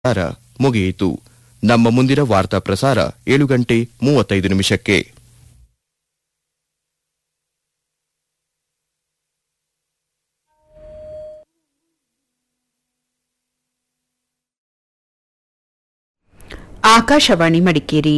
ಪ್ರಸಾರ ಮುಗಿಯಿತು ನಮ್ಮ ಮುಂದಿನ ವಾರ್ತಾ ಪ್ರಸಾರ ಏಳು ಗಂಟೆ ಮೂವತ್ತೈದು ನಿಮಿಷಕ್ಕೆ ಆಕಾಶವಾಣಿ ಮಡಿಕೇರಿ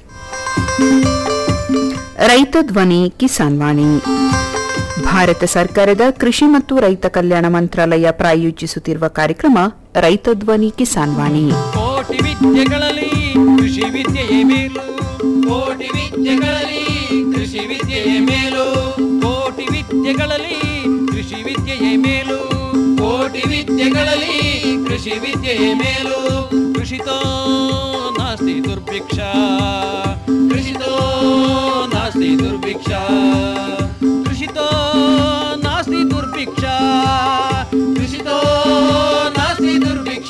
ರೈತ ಧ್ವನಿ ಕಿಸಾನ್ ವಾಣಿ ಭಾರತ ಸರ್ಕಾರದ ಕೃಷಿ ಮತ್ತು ರೈತ ಕಲ್ಯಾಣ ಮಂತ್ರಾಲಯ ಪ್ರಾಯೋಜಿಸುತ್ತಿರುವ ಕಾರ್ಯಕ್ರಮ ರೈತ ಧ್ವನಿ ಕಿಸಾನ್ ವಾಣಿ ಕೋಟಿ ವಿದ್ಯೆಗಳಲ್ಲಿ ಕೃಷಿ ವಿದ್ಯೆಯೇ ಮೇಲು ಕೋಟಿ ವಿದ್ಯೆಗಳಲ್ಲಿ ಕೃಷಿ ವಿದ್ಯೆಯೇ ಮೇಲು ಕೋಟಿ ವಿದ್ಯೆಗಳಲ್ಲಿ ಕೃಷಿ ವಿದ್ಯೆಯೇ ಮೇಲು ಕೋಟಿ ವಿದ್ಯೆಗಳಲ್ಲಿ ಕೃಷಿ ವಿದ್ಯೆಯೇ ಮೇಲು ಕೃಷಿತೋ ನಾಸ್ತಿ ದುರ್ಭಿಕ್ಷ ಕೃಷಿತೋ ನಾಸ್ತಿ ದುರ್ಭಿಕ್ಷ ಕೃಷಿತೋ ನಾಸ್ತಿ ದುರ್ಭಿಕ್ಷ ಕೃಷಿತೋ ನಾಸ್ತಿ ದುರ್ಭಿಕ್ಷ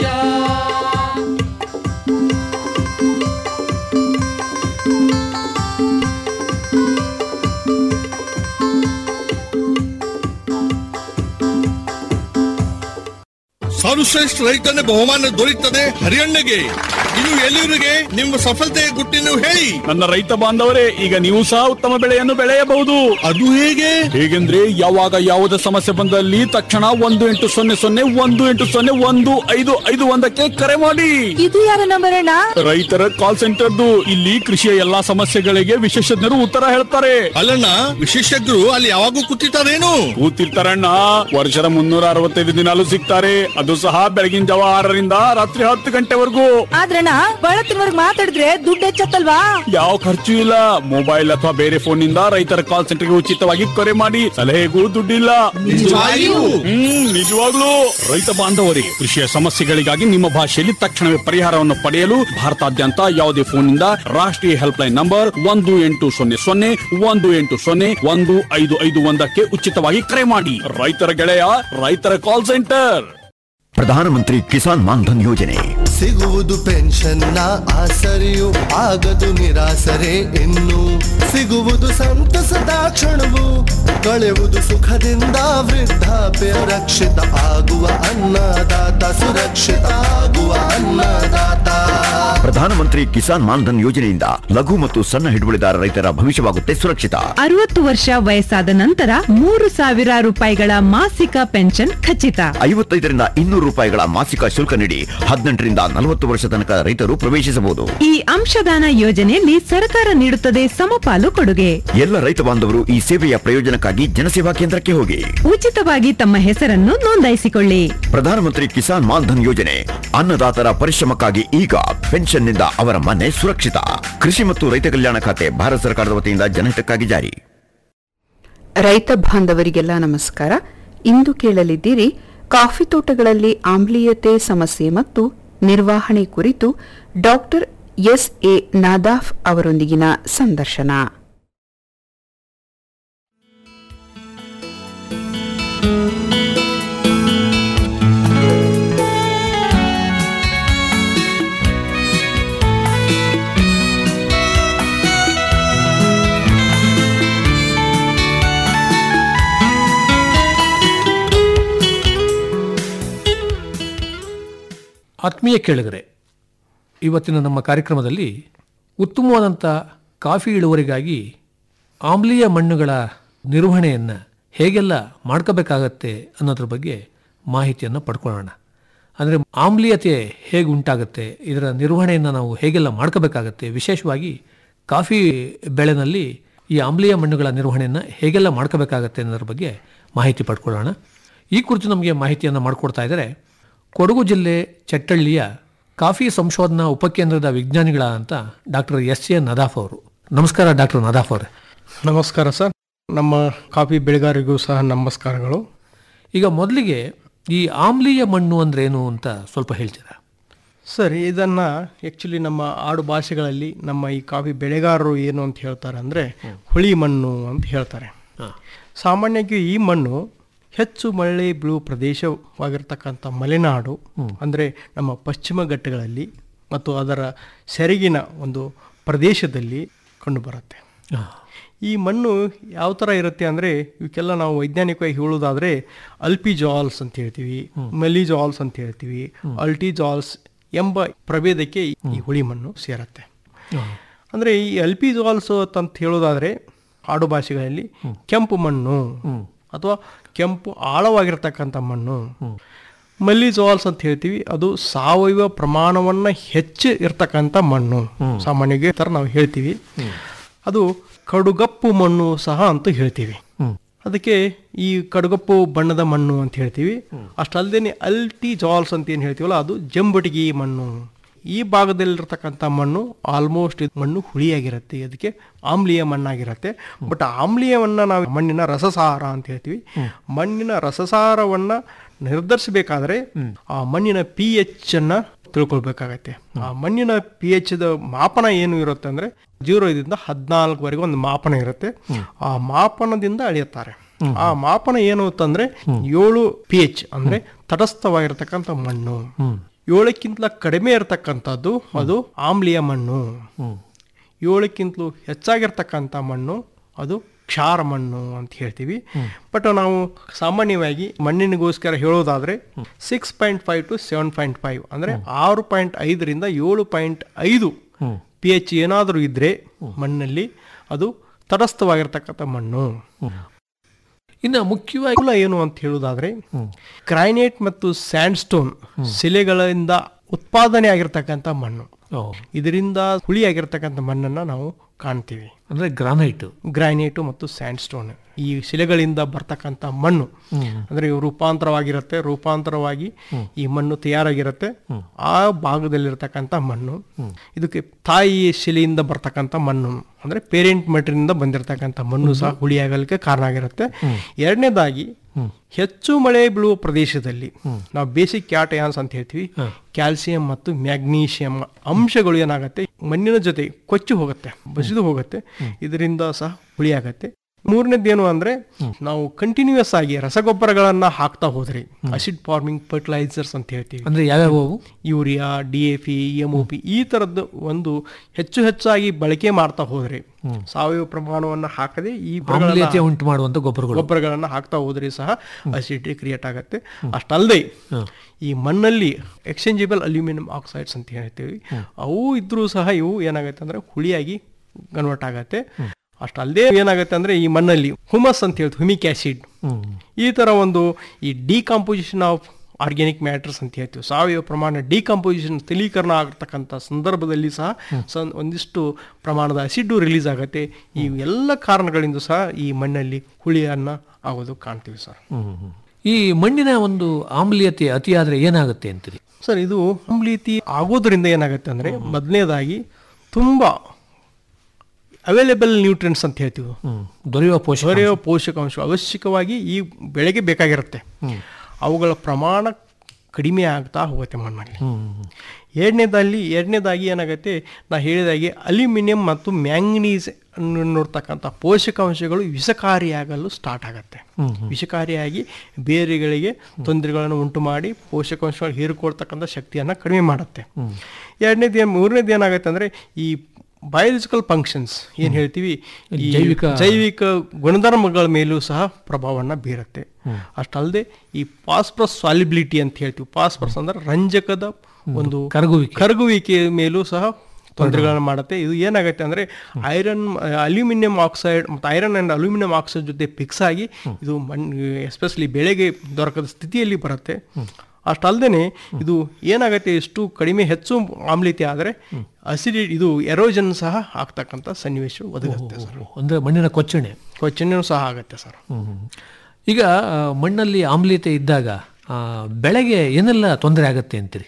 ಸರ್ವಶ್ರೇಷ್ಠ ರೈತನ ಬಹುಮಾನ ದೊರೆಯುತ್ತದೆ ಹರಿಯಣ್ಣಗೆ ಇದು ಎಲ್ಲಿವರಿಗೆ ನಿಮ್ಮ ಸಫಲತೆಯ ಗುಟ್ಟಿನ ಹೇಳಿ ನನ್ನ ರೈತ ಬಾಂಧವರೇ ಈಗ ನೀವು ಸಹ ಉತ್ತಮ ಬೆಳೆಯನ್ನು ಬೆಳೆಯಬಹುದು ಅದು ಹೇಗೆ ಹೇಗೆಂದ್ರೆ ಯಾವಾಗ ಯಾವುದೇ ಸಮಸ್ಯೆ ಬಂದಲ್ಲಿ ತಕ್ಷಣ ಒಂದು ಎಂಟು ಸೊನ್ನೆ ಸೊನ್ನೆ ಒಂದು ಎಂಟು ಸೊನ್ನೆ ಒಂದು ಐದು ಐದು ಒಂದಕ್ಕೆ ಕರೆ ಮಾಡಿ ಇದು ಯಾರ ನಂಬರ್ ಅಣ್ಣ ರೈತರ ಕಾಲ್ ಸೆಂಟರ್ದು ಇಲ್ಲಿ ಕೃಷಿಯ ಎಲ್ಲಾ ಸಮಸ್ಯೆಗಳಿಗೆ ವಿಶೇಷಜ್ಞರು ಉತ್ತರ ಹೇಳ್ತಾರೆ ಅಲ್ಲಣ್ಣ ವಿಶೇಷಜ್ಞರು ಅಲ್ಲಿ ಯಾವಾಗೂ ಕೂತಿರ್ತಾರೇನು ಕೂತಿರ್ತಾರಣ್ಣ ವರ್ಷದ ಮುನ್ನೂರ ಅರವತ್ತೈದು ದಿನಾಲು ಸಿಗ್ತಾರೆ ಅದು ಸಹ ಬೆಳಗಿನ ಜಾವ ಆರರಿಂದ ರಾತ್ರಿ ಹತ್ತು ಗಂಟೆವರೆಗೂ ಆದ್ರಣ್ಣ ಬಳತ್ತಿನವರ್ಗ್ ಮಾತಾಡಿದ್ರೆ ದುಡ್ಡು ಹೆಚ್ಚತ್ತಲ್ವಾ ಯಾವ ಖರ್ಚು ಇಲ್ಲ ಮೊಬೈಲ್ ಅಥವಾ ಬೇರೆ ಫೋನ್ ನಿಂದ ರೈತರ ಕಾಲ್ ಸೆಂಟರ್ಗೆ ಉಚಿತವಾಗಿ ಕರೆ ಮಾಡಿ ಸಲಹೆಗೂ ದುಡ್ಡಿಲ್ಲ ನಿಜವಾಗಿಯೂ? ಹ್ಮ್ ನಿಜವಾಗ್ಲೂ ರೈತ ಬಾಂಧವರಿಗೆ ಕೃಷಿಯ ಸಮಸ್ಯೆಗಳಿಗಾಗಿ ನಿಮ್ಮ ಭಾಷೆಯಲ್ಲಿ ತಕ್ಷಣವೇ ಪರಿಹಾರವನ್ನು ಪಡೆಯಲು ಭಾರತಾದ್ಯಂತ ಯಾವುದೇ ಫೋನ್ನಿಂದ ರಾಷ್ಟ್ರೀಯ ಹೆಲ್ಪ್ ಲೈನ್ ನಂಬರ್ ಒಂದು ಎಂಟು ಸೊನ್ನೆ ಸೊನ್ನೆ ಒಂದು ಎಂಟು ಸೊನ್ನೆ ಒಂದು ಐದು ಐದು ಒಂದಕ್ಕೆ ಉಚಿತವಾಗಿ ಕರೆ ಮಾಡಿ ರೈತರ ಗೆಳೆಯ ರೈತರ ಕಾಲ್ ಸೆಂಟರ್ ಪ್ರಧಾನಮಂತ್ರಿ ಕಿಸಾನ್ ಮಾನ್ಧನ್ ಯೋಜನೆ ಸಿಗುವುದು ಪೆನ್ಷನ್ನ ಆಸರೆಯು ಆಗದು ನಿರಾಸರೆ ಇನ್ನು ಸಿಗುವುದು ಸಂತಸದ ಕ್ಷಣವು ಕಳೆಯುವುದು ಸುಖದಿಂದ ವೃದ್ಧಾಪ್ಯ ರಕ್ಷಿತ ಆಗುವ ಅನ್ನದಾತ ಸುರಕ್ಷಿತ ಆಗುವ ಅನ್ನದಾತ ಪ್ರಧಾನಮಂತ್ರಿ ಕಿಸಾನ್ ಮಾನ್ಧನ್ ಯೋಜನೆಯಿಂದ ಲಘು ಮತ್ತು ಸಣ್ಣ ಹಿಡುವಳಿದಾರ ರೈತರ ಭವಿಷ್ಯವಾಗುತ್ತೆ ಸುರಕ್ಷಿತ ಅರವತ್ತು ವರ್ಷ ವಯಸ್ಸಾದ ನಂತರ ಮೂರು ಸಾವಿರ ರೂಪಾಯಿಗಳ ಮಾಸಿಕ ಪೆನ್ಷನ್ ಖಚಿತ ಐವತ್ತೈದರಿಂದ ಇನ್ನೂರು ರೂಪಾಯಿಗಳ ಮಾಸಿಕ ಶುಲ್ಕ ನೀಡಿ ಹದಿನೆಂಟರಿಂದ ನಲವತ್ತು ವರ್ಷ ತನಕ ರೈತರು ಪ್ರವೇಶಿಸಬಹುದು ಈ ಅಂಶದಾನ ಯೋಜನೆಯಲ್ಲಿ ಸರ್ಕಾರ ನೀಡುತ್ತದೆ ಸಮಪಾಲು ಕೊಡುಗೆ ಎಲ್ಲ ರೈತ ಬಾಂಧವರು ಈ ಸೇವೆಯ ಪ್ರಯೋಜನಕ್ಕಾಗಿ ಜನಸೇವಾ ಕೇಂದ್ರಕ್ಕೆ ಹೋಗಿ ಉಚಿತವಾಗಿ ತಮ್ಮ ಹೆಸರನ್ನು ನೋಂದಾಯಿಸಿಕೊಳ್ಳಿ ಪ್ರಧಾನಮಂತ್ರಿ ಕಿಸಾನ್ ಮಾನ್ಧನ್ ಯೋಜನೆ ಅನ್ನದಾತರ ಪರಿಶ್ರಮಕ್ಕಾಗಿ ಈಗ ಪೆನ್ಷನ್ನಿಂದ ಅವರ ಮನೆ ಸುರಕ್ಷಿತ ಕೃಷಿ ಮತ್ತು ರೈತ ಕಲ್ಯಾಣ ಖಾತೆ ಭಾರತ ಸರ್ಕಾರದ ವತಿಯಿಂದ ಜನಹಿತಕ್ಕಾಗಿ ಜಾರಿ ರೈತ ಬಾಂಧವರಿಗೆಲ್ಲ ನಮಸ್ಕಾರ ಇಂದು ಕೇಳಲಿದ್ದೀರಿ ಕಾಫಿ ತೋಟಗಳಲ್ಲಿ ಆಮ್ಲೀಯತೆ ಸಮಸ್ಯೆ ಮತ್ತು ನಿರ್ವಹಣೆ ಕುರಿತು ಡಾಕ್ಟರ್ ಎಸ್ ಎ ನಾದಾಫ್ ಅವರೊಂದಿಗಿನ ಸಂದರ್ಶನ ಆತ್ಮೀಯ ಕೇಳಿಗರೆ ಇವತ್ತಿನ ನಮ್ಮ ಕಾರ್ಯಕ್ರಮದಲ್ಲಿ ಉತ್ತಮವಾದಂಥ ಕಾಫಿ ಇಳುವರಿಗಾಗಿ ಆಮ್ಲೀಯ ಮಣ್ಣುಗಳ ನಿರ್ವಹಣೆಯನ್ನು ಹೇಗೆಲ್ಲ ಮಾಡ್ಕೋಬೇಕಾಗತ್ತೆ ಅನ್ನೋದ್ರ ಬಗ್ಗೆ ಮಾಹಿತಿಯನ್ನು ಪಡ್ಕೊಳ್ಳೋಣ ಅಂದರೆ ಆಮ್ಲೀಯತೆ ಹೇಗೆ ಉಂಟಾಗುತ್ತೆ ಇದರ ನಿರ್ವಹಣೆಯನ್ನು ನಾವು ಹೇಗೆಲ್ಲ ಮಾಡ್ಕೋಬೇಕಾಗತ್ತೆ ವಿಶೇಷವಾಗಿ ಕಾಫಿ ಬೆಳೆನಲ್ಲಿ ಈ ಆಮ್ಲೀಯ ಮಣ್ಣುಗಳ ನಿರ್ವಹಣೆಯನ್ನು ಹೇಗೆಲ್ಲ ಮಾಡ್ಕೋಬೇಕಾಗತ್ತೆ ಅನ್ನೋದ್ರ ಬಗ್ಗೆ ಮಾಹಿತಿ ಪಡ್ಕೊಳ್ಳೋಣ ಈ ಕುರಿತು ನಮಗೆ ಮಾಹಿತಿಯನ್ನು ಮಾಡಿಕೊಡ್ತಾ ಇದ್ದಾರೆ ಕೊಡಗು ಜಿಲ್ಲೆ ಚಟ್ಟಳ್ಳಿಯ ಕಾಫಿ ಸಂಶೋಧನಾ ಉಪಕೇಂದ್ರದ ವಿಜ್ಞಾನಿಗಳಾದಂಥ ಡಾಕ್ಟರ್ ಎಸ್ ಎ ನದಾಫ್ ಅವರು ನಮಸ್ಕಾರ ಡಾಕ್ಟರ್ ನದಾಫ್ ಅವರೇ ನಮಸ್ಕಾರ ಸರ್ ನಮ್ಮ ಕಾಫಿ ಬೆಳೆಗಾರರಿಗೂ ಸಹ ನಮಸ್ಕಾರಗಳು ಈಗ ಮೊದಲಿಗೆ ಈ ಆಮ್ಲೀಯ ಮಣ್ಣು ಅಂದ್ರೆ ಏನು ಅಂತ ಸ್ವಲ್ಪ ಹೇಳ್ತೀರಾ ಸರ್ ಇದನ್ನು ಆ್ಯಕ್ಚುಲಿ ನಮ್ಮ ಆಡು ಭಾಷೆಗಳಲ್ಲಿ ನಮ್ಮ ಈ ಕಾಫಿ ಬೆಳೆಗಾರರು ಏನು ಅಂತ ಹೇಳ್ತಾರೆ ಅಂದರೆ ಹುಳಿ ಮಣ್ಣು ಅಂತ ಹೇಳ್ತಾರೆ ಸಾಮಾನ್ಯವಾಗಿ ಈ ಮಣ್ಣು ಹೆಚ್ಚು ಮಳೆ ಬೀಳುವ ಪ್ರದೇಶವಾಗಿರ್ತಕ್ಕಂಥ ಮಲೆನಾಡು ಅಂದರೆ ನಮ್ಮ ಪಶ್ಚಿಮ ಘಟ್ಟಗಳಲ್ಲಿ ಮತ್ತು ಅದರ ಸೆರಗಿನ ಒಂದು ಪ್ರದೇಶದಲ್ಲಿ ಕಂಡುಬರುತ್ತೆ ಈ ಮಣ್ಣು ಯಾವ ಥರ ಇರುತ್ತೆ ಅಂದರೆ ಇವಕ್ಕೆಲ್ಲ ನಾವು ವೈಜ್ಞಾನಿಕವಾಗಿ ಹೇಳೋದಾದರೆ ಅಲ್ಪಿಜಾಲ್ಸ್ ಅಂತ ಹೇಳ್ತೀವಿ ಮೆಲಿಜಾಲ್ಸ್ ಅಂತ ಹೇಳ್ತೀವಿ ಅಲ್ಟಿಜಾಲ್ಸ್ ಎಂಬ ಪ್ರಭೇದಕ್ಕೆ ಈ ಹುಳಿ ಮಣ್ಣು ಸೇರತ್ತೆ ಅಂದ್ರೆ ಈ ಅಲ್ಪಿಜಾಲ್ಸ್ ಅಂತ ಹೇಳೋದಾದ್ರೆ ಆಡು ಭಾಷೆಗಳಲ್ಲಿ ಕೆಂಪು ಮಣ್ಣು ಅಥವಾ ಕೆಂಪು ಆಳವಾಗಿರ್ತಕ್ಕಂಥ ಮಣ್ಣು ಮಲ್ಲಿಜಾಲ್ಸ್ ಅಂತ ಹೇಳ್ತೀವಿ ಅದು ಸಾವಯವ ಪ್ರಮಾಣವನ್ನ ಹೆಚ್ಚು ಇರ್ತಕ್ಕಂಥ ಮಣ್ಣು ಸಾಮಾನ್ಯವಾಗಿ ಈ ಥರ ನಾವು ಹೇಳ್ತೀವಿ ಅದು ಕಡುಗಪ್ಪು ಮಣ್ಣು ಸಹ ಅಂತ ಹೇಳ್ತೀವಿ ಅದಕ್ಕೆ ಈ ಕಡುಗಪ್ಪು ಬಣ್ಣದ ಮಣ್ಣು ಅಂತ ಹೇಳ್ತೀವಿ ಅಷ್ಟಲ್ದೇನೆ ಅಲ್ಟಿ ಜಾಲ್ಸ್ ಅಂತ ಏನು ಹೇಳ್ತೀವಲ್ಲ ಅದು ಜಂಬಟಿಗಿ ಮಣ್ಣು ಈ ಭಾಗದಲ್ಲಿರ್ತಕ್ಕಂಥ ಮಣ್ಣು ಆಲ್ಮೋಸ್ಟ್ ಮಣ್ಣು ಹುಳಿಯಾಗಿರುತ್ತೆ ಅದಕ್ಕೆ ಆಮ್ಲೀಯ ಮಣ್ಣಾಗಿರುತ್ತೆ ಬಟ್ ಆಮ್ಲೀಯವನ್ನ ನಾವು ಮಣ್ಣಿನ ರಸಸಾರ ಅಂತ ಹೇಳ್ತೀವಿ ಮಣ್ಣಿನ ರಸಸಾರವನ್ನ ನಿರ್ಧರಿಸಬೇಕಾದ್ರೆ ಆ ಮಣ್ಣಿನ ಪಿ ಎಚ್ ಅನ್ನ ತಿಳ್ಕೊಳ್ಬೇಕಾಗತ್ತೆ ಆ ಮಣ್ಣಿನ ಪಿ ಎಚ್ ದ ಮಾಪನ ಏನು ಇರುತ್ತೆ ಅಂದ್ರೆ ಜೀರೋ ಇದರಿಂದ ಹದಿನಾಲ್ಕುವರೆಗೆ ಒಂದು ಮಾಪನ ಇರುತ್ತೆ ಆ ಮಾಪನದಿಂದ ಅಳೆಯುತ್ತಾರೆ ಆ ಮಾಪನ ಏನು ಅಂತಂದ್ರೆ ಏಳು ಪಿ ಎಚ್ ಅಂದ್ರೆ ತಟಸ್ಥವಾಗಿರ್ತಕ್ಕಂಥ ಮಣ್ಣು ಏಳಕ್ಕಿಂತ ಕಡಿಮೆ ಇರತಕ್ಕಂಥದ್ದು ಅದು ಆಮ್ಲೀಯ ಮಣ್ಣು ಏಳಕ್ಕಿಂತಲೂ ಹೆಚ್ಚಾಗಿರ್ತಕ್ಕಂಥ ಮಣ್ಣು ಅದು ಕ್ಷಾರ ಮಣ್ಣು ಅಂತ ಹೇಳ್ತೀವಿ ಬಟ್ ನಾವು ಸಾಮಾನ್ಯವಾಗಿ ಮಣ್ಣಿನಿಗೋಸ್ಕರ ಹೇಳೋದಾದ್ರೆ six point five to seven point five ಅಂದ್ರೆ ಆರು ಪಾಯಿಂಟ್ ಐದರಿಂದ ಏಳು ಪಾಯಿಂಟ್ ಐದು ಪಿ ಎಚ್ ಏನಾದರೂ ಇದ್ರೆ ಮಣ್ಣಲ್ಲಿ ಅದು ತಟಸ್ಥವಾಗಿರ್ತಕ್ಕಂಥ ಮಣ್ಣು ಇನ್ನು ಮುಖ್ಯವಾಗಿ ಮೂಲ ಏನು ಅಂತ ಹೇಳುವುದಾದ್ರೆ ಗ್ರೈನೇಟ್ ಮತ್ತು ಸ್ಯಾಂಡ್ ಸ್ಟೋನ್ ಶಿಲೆಗಳಿಂದ ಉತ್ಪಾದನೆ ಆಗಿರ್ತಕ್ಕಂಥ ಮಣ್ಣು ಇದರಿಂದ ಹುಳಿ ಆಗಿರ್ತಕ್ಕಂಥ ಮಣ್ಣನ್ನ ನಾವು ಕಾಣ್ತೀವಿ ಅಂದ್ರೆ ಗ್ರಾನೈಟ್ ಗ್ರಾನೈಟು ಮತ್ತು ಸ್ಯಾಂಡ್ ಸ್ಟೋನ್ ಈ ಶಿಲೆಗಳಿಂದ ಬರ್ತಕ್ಕಂಥ ಮಣ್ಣು ಅಂದ್ರೆ ಇವು ರೂಪಾಂತರವಾಗಿರುತ್ತೆ ರೂಪಾಂತರವಾಗಿ ಈ ಮಣ್ಣು ತಯಾರಾಗಿರುತ್ತೆ ಆ ಭಾಗದಲ್ಲಿರ್ತಕ್ಕಂಥ ಮಣ್ಣು ಇದಕ್ಕೆ ತಾಯಿ ಶಿಲೆಯಿಂದ ಬರ್ತಕ್ಕಂಥ ಮಣ್ಣು ಅಂದ್ರೆ ಪೇರೆಂಟ್ ಮೆಟೀರಿಯಿಂದ ಬಂದಿರತಕ್ಕಂಥ ಮಣ್ಣು ಸಹ ಹುಳಿಯಾಗಲಿಕ್ಕೆ ಕಾರಣ ಆಗಿರುತ್ತೆ ಎರಡನೇದಾಗಿ ಹೆಚ್ಚು ಮಳೆ ಬೀಳುವ ಪ್ರದೇಶದಲ್ಲಿ ನಾವು ಬೇಸಿಕ್ ಕ್ಯಾಟಯಾನ್ಸ್ ಅಂತ ಹೇಳ್ತೀವಿ ಕ್ಯಾಲ್ಸಿಯಂ ಮತ್ತು ಮ್ಯಾಗ್ನೀಷಿಯಂ ಅಂಶಗಳು ಏನಾಗುತ್ತೆ ಮಣ್ಣಿನ ಜೊತೆ ಕೊಚ್ಚಿ ಹೋಗುತ್ತೆ ಬಸಿದು ಹೋಗುತ್ತೆ ಇದರಿಂದ ಸಹ ಹುಳಿಯಾಗತ್ತೆ ಮೂರನೇದೇನು ಅಂದ್ರೆ ನಾವು ಕಂಟಿನ್ಯೂಸ್ ಆಗಿ ರಸಗೊಬ್ಬರಗಳನ್ನ ಹಾಕ್ತಾ ಹೋದ್ರಿ ಅಸಿಡ್ ಫಾರ್ಮಿಂಗ್ ಫರ್ಟಿಲೈಸರ್ಸ್ ಅಂತ ಹೇಳ್ತೀವಿ ಅಂದ್ರೆ ಯಾವ್ಯಾವ ಅವು? Urea D A P M O P ಈ ತರದ್ದು ಒಂದು ಹೆಚ್ಚು ಹೆಚ್ಚಾಗಿ ಬಳಕೆ ಮಾಡ್ತಾ ಹೋದ್ರೆ ಸಾವಯವ ಪ್ರಮಾಣವನ್ನ ಹಾಕದೆ ಈ ಆಮ್ಲೀಯತೆ ಉಂಟು ಮಾಡುವಂತ ಗೊಬ್ಬರಗಳು ಗೊಬ್ಬರಗಳನ್ನ ಹಾಕ್ತಾ ಹೋದ್ರೆ ಸಹ ಅಸಿಡಿಟಿ ಕ್ರಿಯೇಟ್ ಆಗುತ್ತೆ ಅಷ್ಟಲ್ಲದೆ ಈ ಮಣ್ಣಲ್ಲಿ ಎಕ್ಸ್ಚೇಂಜಬಲ್ ಅಲ್ಯೂಮಿನಿಯಂ ಆಕ್ಸೈಡ್ಸ್ ಅಂತ ಹೇಳ್ತೀವಿ ಅವು ಇದ್ರೂ ಸಹ ಇವು ಏನಾಗುತ್ತೆ ಅಂದ್ರೆ ಹುಳಿಯಾಗಿ ಕನ್ವರ್ಟ್ ಆಗತ್ತೆ ಅಷ್ಟಲ್ಲದೆ ಏನಾಗುತ್ತೆ ಅಂದ್ರೆ ಈ ಮಣ್ಣಲ್ಲಿ ಹುಮಸ್ ಅಂತ ಹೇಳ್ತೀವಿ ಹುಮಿಕ್ ಆಸಿಡ್ ಈ ತರ ಒಂದು ಈ ಡಿಕಾಂಪೋಸಿಷನ್ ಆಫ್ ಆರ್ಗ್ಯಾನಿಕ್ ಮ್ಯಾಟರ್ಸ್ ಅಂತ ಹೇಳ್ತೀವಿ ಸಾವಯವ ಪ್ರಮಾಣ ಡಿಕಾಂಪೋಸಿಷನ್ ಸ್ಥಳೀಕರಣ ಆಗತಕ್ಕಂಥ ಸಂದರ್ಭದಲ್ಲಿ ಸಹ ಸಂ- ಒಂದಿಷ್ಟು ಪ್ರಮಾಣದ ಅಸಿಡ್ ರಿಲೀಸ್ ಆಗುತ್ತೆ ಈ ಎಲ್ಲ ಕಾರಣಗಳಿಂದ ಸಹ ಈ ಮಣ್ಣಲ್ಲಿ ಹುಳಿಯನ್ನ ಆಗೋದು ಕಾಣ್ತೀವಿ ಸರ್ ಈ ಮಣ್ಣಿನ ಒಂದು ಆಮ್ಲೀಯತೆ ಅತಿಯಾದ್ರೆ ಏನಾಗುತ್ತೆ ಅಂತೀರಿ ಸರ್ ಇದು ಆಮ್ಲೀಯತೆ ಆಗೋದ್ರಿಂದ ಏನಾಗುತ್ತೆ ಅಂದ್ರೆ ಮೊದಲನೇದಾಗಿ ತುಂಬಾ ಅವೈಲೇಬಲ್ ನ್ಯೂಟ್ರಿಯೆಂಟ್ಸ್ ಅಂತ ಹೇಳ್ತೀವಿ ದೊರೆಯುವ ಪೋಷಕ ದೊರೆಯುವ ಪೋಷಕಾಂಶ ಅವಶ್ಯಕವಾಗಿ ಈ ಬೆಳೆಗೆ ಬೇಕಾಗಿರುತ್ತೆ ಅವುಗಳ ಪ್ರಮಾಣ ಕಡಿಮೆ ಆಗ್ತಾ ಹೋಗುತ್ತೆ ಮಣ್ಣಲ್ಲಿ ಎರಡನೇದಲ್ಲಿ ಎರಡನೇದಾಗಿ ಏನಾಗುತ್ತೆ ನಾ ಹೇಳಿದಾಗೆ ಅಲ್ಯೂಮಿನಿಯಂ ಮತ್ತು ಮ್ಯಾಂಗನೀಸ್ ನೋಡ್ತಕ್ಕಂಥ ಪೋಷಕಾಂಶಗಳು ವಿಷಕಾರಿಯಾಗಲು ಸ್ಟಾರ್ಟ್ ಆಗುತ್ತೆ ವಿಷಕಾರಿಯಾಗಿ ಬೇರುಗಳಿಗೆ ತೊಂದರೆಗಳನ್ನು ಉಂಟು ಮಾಡಿ ಪೋಷಕಾಂಶಗಳು ಹೀರಿಕೊಳ್ತಕ್ಕಂಥ ಶಕ್ತಿಯನ್ನು ಕಡಿಮೆ ಮಾಡುತ್ತೆ ಎರಡನೇದು ಮೂರನೇದು ಏನಾಗುತ್ತೆ ಅಂದರೆ ಈ ಬಯಾಲಜಿಕಲ್ ಫಂಕ್ಷನ್ಸ್ ಏನು ಹೇಳ್ತೀವಿ ಈ ಜೈವಿಕ- ಜೈವಿಕ ಗುಣಧರ್ಮಗಳ ಮೇಲೂ ಸಹ ಪ್ರಭಾವವನ್ನು ಬೀರುತ್ತೆ ಅಷ್ಟಲ್ಲದೆ ಈ ಪಾಸ್ಪರಸ್ ಸಾಲಿಬಿಲಿಟಿ ಅಂತ ಹೇಳ್ತೀವಿ ಪಾಸ್ಪರಸ್ ಅಂದ್ರೆ ರಂಜಕದ ಒಂದು ಕರಗುವಿಕೆ. ಕರಗುವಿಕೆ ಮೇಲೂ ಸಹ ತೊಂದರೆಗಳನ್ನು ಮಾಡುತ್ತೆ ಇದು ಏನಾಗುತ್ತೆ ಅಂದ್ರೆ ಐರನ್ ಅಲ್ಯೂಮಿನಿಯಂ ಆಕ್ಸೈಡ್ ಮತ್ತು ಐರನ್ ಅಂಡ್ ಅಲ್ಯೂಮಿನಿಯಂ ಆಕ್ಸೈಡ್ ಜೊತೆ ಫಿಕ್ಸ್ ಆಗಿ ಇದು ಮಣ್ಣು ಎಸ್ಪೆಷಲಿ ಬೆಳೆಗೆ ದೊರಕದ ಸ್ಥಿತಿಯಲ್ಲಿ ಬರುತ್ತೆ ಅಷ್ಟಲ್ದೇನೆ ಇದು ಏನಾಗುತ್ತೆ ಎಷ್ಟು ಕಡಿಮೆ ಹೆಚ್ಚು ಆಮ್ಲೀಯತೆ ಆದರೆ ಅಸಿಡಿ ಇದು ಎರೋಜನ್ ಸಹ ಆಗ್ತಕ್ಕಂಥ ಸನ್ನಿವೇಶ ಒದಗುತ್ತೆ ಸರ್ ಅಂದ್ರೆ ಮಣ್ಣಿನ ಕೊಚ್ಚಣೆ ಕೊಚ್ಚಣೆಯೂ ಸಹ ಆಗುತ್ತೆ ಸರ್ ಈಗ ಆ, ಮಣ್ಣಲ್ಲಿ ಆಮ್ಲೀಯತೆ ಇದ್ದಾಗ ಆ, ಬೆಳೆಗೆ ಏನೆಲ್ಲ ತೊಂದರೆ ಆಗತ್ತೆ ಅಂತೀರಿ